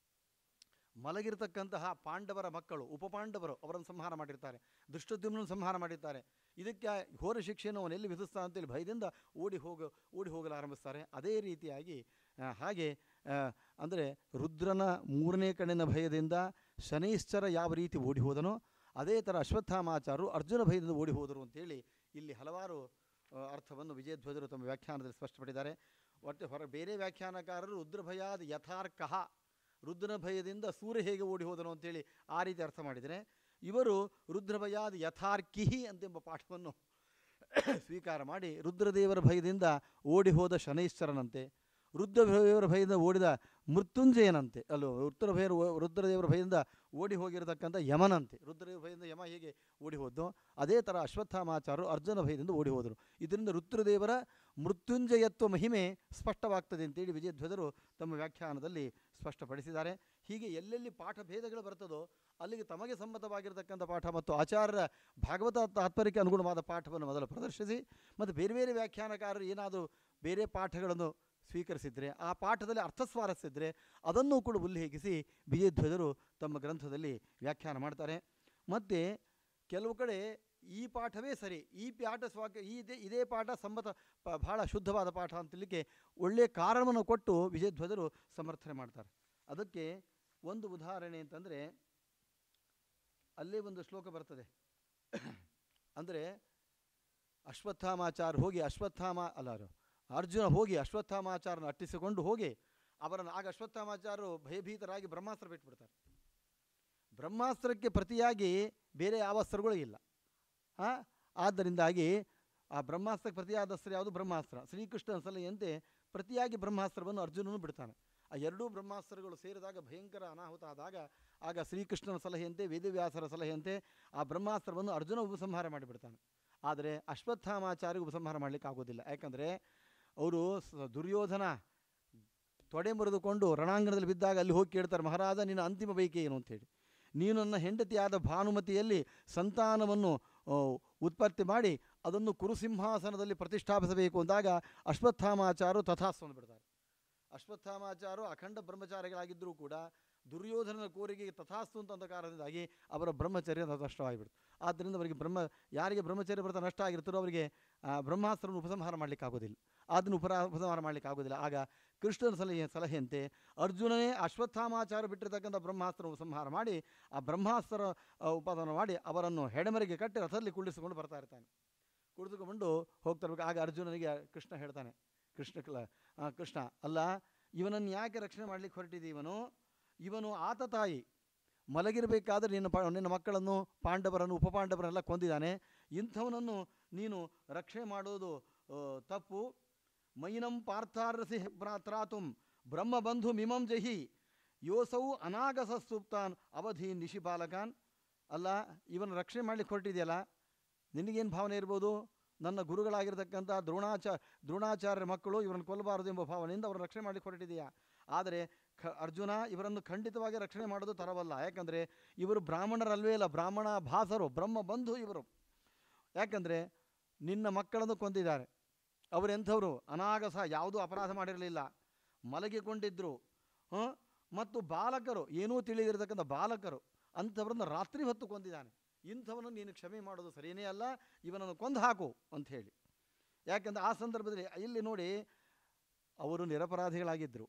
ಮಲಗಿರ್ತಕ್ಕಂತಹ ಪಾಂಡವರ ಮಕ್ಕಳು ಉಪಪಾಂಡವರು ಅವರನ್ನು ಸಂಹಾರ ಮಾಡಿರ್ತಾರೆ ದುಷ್ಟದ್ಯುಮ್ನನ್ನು ಸಂಹಾರ ಮಾಡಿರ್ತಾರೆ ಇದಕ್ಕೆ ಘೋರ ಶಿಕ್ಷೆಯನ್ನು ಅವನು ಎಲ್ಲಿ ವಿಧಿಸ್ತಾ ಅಂತೇಳಿ ಭಯದಿಂದ ಓಡಿ ಹೋಗ ಓಡಿ ಹೋಗಲು ಆರಂಭಿಸ್ತಾರೆ ಅದೇ ರೀತಿಯಾಗಿ ಆ, ಹಾಗೆ ಅಂದರೆ ರುದ್ರನ ಮೂರನೇ ಕಣ್ಣಿನ ಭಯದಿಂದ ಶನೈಶ್ಚರ ಯಾವ ರೀತಿ ಓಡಿ ಹೋದನೋ ಅದೇ ಥರ ಅಶ್ವತ್ಥಾಮಾಚಾರರು ಅರ್ಜುನ ಭಯದಿಂದ ಓಡಿ ಹೋದರು ಅಂತೇಳಿ ಇಲ್ಲಿ ಹಲವಾರು ಆ, ಅರ್ಥವನ್ನು ವಿಜಯಧ್ವಜರು ತಮ್ಮ ವ್ಯಾಖ್ಯಾನದಲ್ಲಿ ಸ್ಪಷ್ಟಪಡಿದ್ದಾರೆ ಒಟ್ಟು ಹೊರ ಬೇರೆ ವ್ಯಾಖ್ಯಾನಕಾರರು ರುದ್ರಭಯಾದ ಯಥಾರ್ಕಃ ರುದ್ರನ ಭಯದಿಂದ ಸೂರ್ಯ ಹೇಗೆ ಓಡಿ ಹೋದನು ಅಂತೇಳಿ ಆ ರೀತಿ ಅರ್ಥ ಮಾಡಿದರೆ ಇವರು ರುದ್ರಭಯಾದ ಯಥಾರ್ಕಿಹಿ ಅಂತೆಂಬ ಪಾಠವನ್ನು ಸ್ವೀಕಾರ ಮಾಡಿ ರುದ್ರದೇವರ ಭಯದಿಂದ ಓಡಿ ಹೋದ ಶನೈಶ್ಚರನಂತೆ ರುದ್ರದೇವರ ಭಯದಿಂದ ಓಡಿದ ಮೃತ್ಯುಂಜಯನಂತೆ ಅಲ್ಲೋ ಉತ್ತರ ಭಯ ರುದ್ರದೇವರ ಭಯದಿಂದ ಓಡಿ ಹೋಗಿರತಕ್ಕಂಥ ಯಮನಂತೆ ರುದ್ರದೇವರ ಭಯದಿಂದ ಯಮ ಹೇಗೆ ಓಡಿ ಹೋದ್ನೋ ಅದೇ ಥರ ಅಶ್ವತ್ಥಾಮಾಚಾರರು ಅರ್ಜುನ ಭಯದಿಂದ ಓಡಿ ಹೋದರು ಇದರಿಂದ ರುದ್ರದೇವರ ಮೃತ್ಯುಂಜಯತ್ವ ಮಹಿಮೆ ಸ್ಪಷ್ಟವಾಗ್ತದೆ ಅಂತೇಳಿ ವಿಜಯಧ್ವಜರು ತಮ್ಮ ವ್ಯಾಖ್ಯಾನದಲ್ಲಿ ಸ್ಪಷ್ಟಪಡಿಸಿದ್ದಾರೆ ಹೀಗೆ ಎಲ್ಲೆಲ್ಲಿ ಪಾಠ ಭೇದಗಳು ಬರ್ತದೋ ಅಲ್ಲಿಗೆ ತಮಗೆ ಸಮ್ಮತವಾಗಿರತಕ್ಕಂಥ ಪಾಠ ಮತ್ತು ಆಚಾರ್ಯರ ಭಾಗವತ ತಾತ್ಪರ್ಯಕ್ಕೆ ಅನುಗುಣವಾದ ಪಾಠವನ್ನು ಮೊದಲು ಪ್ರದರ್ಶಿಸಿ ಮತ್ತು ಬೇರೆ ಬೇರೆ ವ್ಯಾಖ್ಯಾನಕಾರರು ಏನಾದರೂ ಬೇರೆ ಪಾಠಗಳನ್ನು ಸ್ವೀಕರಿಸಿದರೆ ಆ ಪಾಠದಲ್ಲಿ ಅರ್ಥಸ್ವಾರಸ್ಯ ಇದ್ದರೆ ಅದನ್ನೂ ಕೂಡ ಉಲ್ಲೇಖಿಸಿ ವಿಜಯಧ್ವಜರು ತಮ್ಮ ಗ್ರಂಥದಲ್ಲಿ ವ್ಯಾಖ್ಯಾನ ಮಾಡ್ತಾರೆ ಮತ್ತು ಕೆಲವು ಕಡೆ ಈ ಪಾಠವೇ ಸರಿ ಈ ಪಾಠ ಸ್ವಾಕ ಈ ಇದೇ ಇದೇ ಪಾಠ ಸಮ್ಮತ ಪ- ಬಹಳ ಶುದ್ಧವಾದ ಪಾಠ ಅಂತಲಿಕ್ಕೆ ಒಳ್ಳೆಯ ಕಾರಣವನ್ನು ಕೊಟ್ಟು ವಿಜಯಧ್ವಜರು ಸಮರ್ಥನೆ ಮಾಡ್ತಾರೆ ಅದಕ್ಕೆ ಒಂದು ಉದಾಹರಣೆ ಅಂತಂದರೆ ಅಲ್ಲೇ ಒಂದು ಶ್ಲೋಕ ಬರ್ತದೆ ಅಂದರೆ ಅಶ್ವತ್ಥಾಮಾಚಾರ ಹೋಗಿ ಅಶ್ವತ್ಥಾಮ ಅಲ್ಲ ಅದು ಅರ್ಜುನ ಹೋಗಿ ಅಶ್ವತ್ಥಾಮಾಚಾರನ ಅಟ್ಟಿಸಿಕೊಂಡು ಹೋಗಿ ಅವರನ್ನು ಆಗ ಅಶ್ವತ್ಥಾಮಾಚಾರರು ಭಯಭೀತರಾಗಿ ಬ್ರಹ್ಮಾಸ್ತ್ರ ಬಿಟ್ಬಿಡ್ತಾರೆ ಬ್ರಹ್ಮಾಸ್ತ್ರಕ್ಕೆ ಪ್ರತಿಯಾಗಿ ಬೇರೆ ಯಾವ ಅಸ್ತ್ರಗಳು ಇಲ್ಲ ಆ, ಆದ್ದರಿಂದಾಗಿ ಆ ಬ್ರಹ್ಮಾಸ್ತ್ರಕ್ಕೆ ಪ್ರತಿಯಾದ ಅಸ್ತ್ರ ಯಾವುದು ಬ್ರಹ್ಮಾಸ್ತ್ರ ಶ್ರೀಕೃಷ್ಣನ ಸಲಹೆಯಂತೆ ಪ್ರತಿಯಾಗಿ ಬ್ರಹ್ಮಾಸ್ತ್ರವನ್ನು ಅರ್ಜುನನು ಬಿಡ್ತಾನೆ ಆ ಎರಡೂ ಬ್ರಹ್ಮಾಸ್ತ್ರಗಳು ಸೇರಿದಾಗ ಭಯಂಕರ ಅನಾಹುತ ಆದಾಗ ಆಗ ಶ್ರೀಕೃಷ್ಣನ ಸಲಹೆಯಂತೆ ವೇದವ್ಯಾಸರ ಸಲಹೆಯಂತೆ ಆ ಬ್ರಹ್ಮಾಸ್ತ್ರವನ್ನು ಅರ್ಜುನ ಉಪಸಂಹಾರ ಮಾಡಿಬಿಡ್ತಾನೆ ಆದರೆ ಅಶ್ವತ್ಥಾಮಾಚಾರ್ಯ ಉಪಸಂಹಾರ ಮಾಡಲಿಕ್ಕೆ ಆಗೋದಿಲ್ಲ ಯಾಕಂದರೆ ಅವರು ಸ- ದುರ್ಯೋಧನ ತೊಡೆ ಮುರಿದುಕೊಂಡು ರಣಾಂಗಣದಲ್ಲಿ ಬಿದ್ದಾಗ ಅಲ್ಲಿ ಹೋಗಿ ಕೇಳ್ತಾರೆ ಮಹಾರಾಜ ನಿನ್ನ ಅಂತಿಮ ಬೈಕೆ ಏನು ಅಂತೇಳಿ ನೀನು ನನ್ನ ಹೆಂಡತಿಯಾದ ಭಾನುಮತಿಯಲ್ಲಿ ಸಂತಾನವನ್ನು ಆ, ಉತ್ಪತ್ತಿ ಮಾಡಿ ಅದನ್ನು ಕುರುಸಿಂಹಾಸನದಲ್ಲಿ ಪ್ರತಿಷ್ಠಾಪಿಸಬೇಕು ಅಂದಾಗ ಅಶ್ವತ್ಥಾಮಾಚಾರು ತಥಾಸ್ತು ಬಿಡ್ತಾರೆ ಅಶ್ವತ್ಥಾಮಾಚಾರು ಅಖಂಡ ಬ್ರಹ್ಮಚಾರಿಗಳಾಗಿದ್ದರೂ ಕೂಡ ದುರ್ಯೋಧನನ ಕೋರಿಕೆಗೆ ತಥಾಸ್ತು ಅಂತ ಅಂದ ಕಾರಣದಿಂದಾಗಿ ಅವರ ಬ್ರಹ್ಮಚರ್ಯ ನಷ್ಟವಾಗಿಬಿಡ್ತು ಆದ್ದರಿಂದ ಅವರಿಗೆ ಬ್ರಹ್ಮ ಯಾರಿಗೆ ಬ್ರಹ್ಮಚರ್ಯ ವ್ರತ ನಷ್ಟ ಆಗಿರ್ತಾರೋ ಅವರಿಗೆ ಆ, ಬ್ರಹ್ಮಾಸ್ತ್ರವನ್ನು ಉಪಸಂಹಾರ ಮಾಡಲಿಕ್ಕೆ ಆಗೋದಿಲ್ಲ ಅದನ್ನು ಉಪರ ಉಪಸಂಹಾರ ಮಾಡಲಿಕ್ಕೆ ಆಗೋದಿಲ್ಲ ಆಗ ಕೃಷ್ಣನ ಸಲಹೆ ಸಲಹೆಯಂತೆ ಅರ್ಜುನನೇ ಅಶ್ವತ್ಥಾಮಾಚಾರ ಬಿಟ್ಟಿರ್ತಕ್ಕಂಥ ಬ್ರಹ್ಮಾಸ್ತ್ರ ಉಪಸಂಹಾರ ಮಾಡಿ ಆ ಬ್ರಹ್ಮಾಸ್ತ್ರ ಆ, ಉಪಾದಾನ ಮಾಡಿ ಅವರನ್ನು ಹೆಡಮರಿಗೆ ಕಟ್ಟಿ ರಥದಲ್ಲಿ ಕುಳ್ಳಿಸಿಕೊಂಡು ಬರ್ತಾ ಇರ್ತಾನೆ ಕುಳಿತುಕೊಂಡು ಹೋಗ್ತಾ ಇರ್ಬೇಕು ಆಗ ಅರ್ಜುನನಿಗೆ ಕೃಷ್ಣ ಹೇಳ್ತಾನೆ ಕೃಷ್ಣ ಕಲ ಆ, ಕೃಷ್ಣ ಅಲ್ಲ ಇವನನ್ನು ಯಾಕೆ ರಕ್ಷಣೆ ಮಾಡಲಿಕ್ಕೆ ಹೊರಟಿದೆ ಇವನು ಇವನು ಆತ ತಾಯಿ ಮಲಗಿರಬೇಕಾದ್ರೆ ನಿನ್ನ ಪ ನಿನ್ನ ಮಕ್ಕಳನ್ನು ಪಾಂಡವರನ್ನು ಉಪಪಾಂಡವರನ್ನೆಲ್ಲ ಕೊಂದಿದ್ದಾನೆ ಇಂಥವನನ್ನು ನೀನು ರಕ್ಷಣೆ ಮಾಡೋದು ಆ, ತಪ್ಪು ಮೈನಂ ಪಾರ್ಥಾರಸಿ ತ್ರಾತುಂ ಬ್ರಹ್ಮಬಂಧು ಮಿಮಂ ಜಹಿ ಯೋಸೌ ಅನಾಗಸ ಸುಪ್ತಾನ್ ಅವಧಿ ನಿಶಿಪಾಲಕಾನ್ ಅಲ್ಲ ಇವನು ರಕ್ಷಣೆ ಮಾಡಲಿಕ್ಕೆ ಹೊರಟಿದೆಯಲ್ಲ ನಿನಗೇನು ಭಾವನೆ ಇರ್ಬೋದು ನನ್ನ ಗುರುಗಳಾಗಿರ್ತಕ್ಕಂಥ ದ್ರೋಣಾಚ ದ್ರೋಣಾಚಾರ್ಯರ ಮಕ್ಕಳು ಇವರನ್ನು ಕೊಲ್ಲಬಾರದು ಎಂಬ ಭಾವನೆಯಿಂದ ಅವರನ್ನು ರಕ್ಷಣೆ ಮಾಡಲಿಕ್ಕೆ ಹೊರಟಿದೆಯಾ ಆದರೆ ಖ ಅರ್ಜುನ ಇವರನ್ನು ಖಂಡಿತವಾಗಿ ರಕ್ಷಣೆ ಮಾಡೋದು ತರವಲ್ಲ ಯಾಕಂದರೆ ಇವರು ಬ್ರಾಹ್ಮಣರಲ್ವೇ ಇಲ್ಲ ಬ್ರಾಹ್ಮಣ ಭಾಸರು ಬ್ರಹ್ಮ ಬಂಧು ಇವರು ಯಾಕಂದರೆ ನಿನ್ನ ಮಕ್ಕಳನ್ನು ಕೊಂದಿದ್ದಾರೆ ಅವರೆಂಥವರು ಅನಾಗಸ ಯಾವುದೂ ಅಪರಾಧ ಮಾಡಿರಲಿಲ್ಲ ಮಲಗಿಕೊಂಡಿದ್ದರು ಹ? ಮತ್ತು ಬಾಲಕರು ಏನೂ ತಿಳಿದಿರತಕ್ಕಂಥ ಬಾಲಕರು ಅಂಥವ್ರನ್ನ ರಾತ್ರಿ ಹೊತ್ತು ಕೊಂದಿದ್ದಾನೆ ಇಂಥವನನ್ನು ನೀನು ಕ್ಷಮೆ ಮಾಡೋದು ಸರಿಯೇ ಅಲ್ಲ ಇವನನ್ನು ಕೊಂದು ಹಾಕು ಅಂತ ಹೇಳಿ ಯಾಕಂದ್ರೆ ಆ ಸಂದರ್ಭದಲ್ಲಿ ಇಲ್ಲಿ ನೋಡಿ ಅವರು ನಿರಪರಾಧಿಗಳಾಗಿದ್ದರು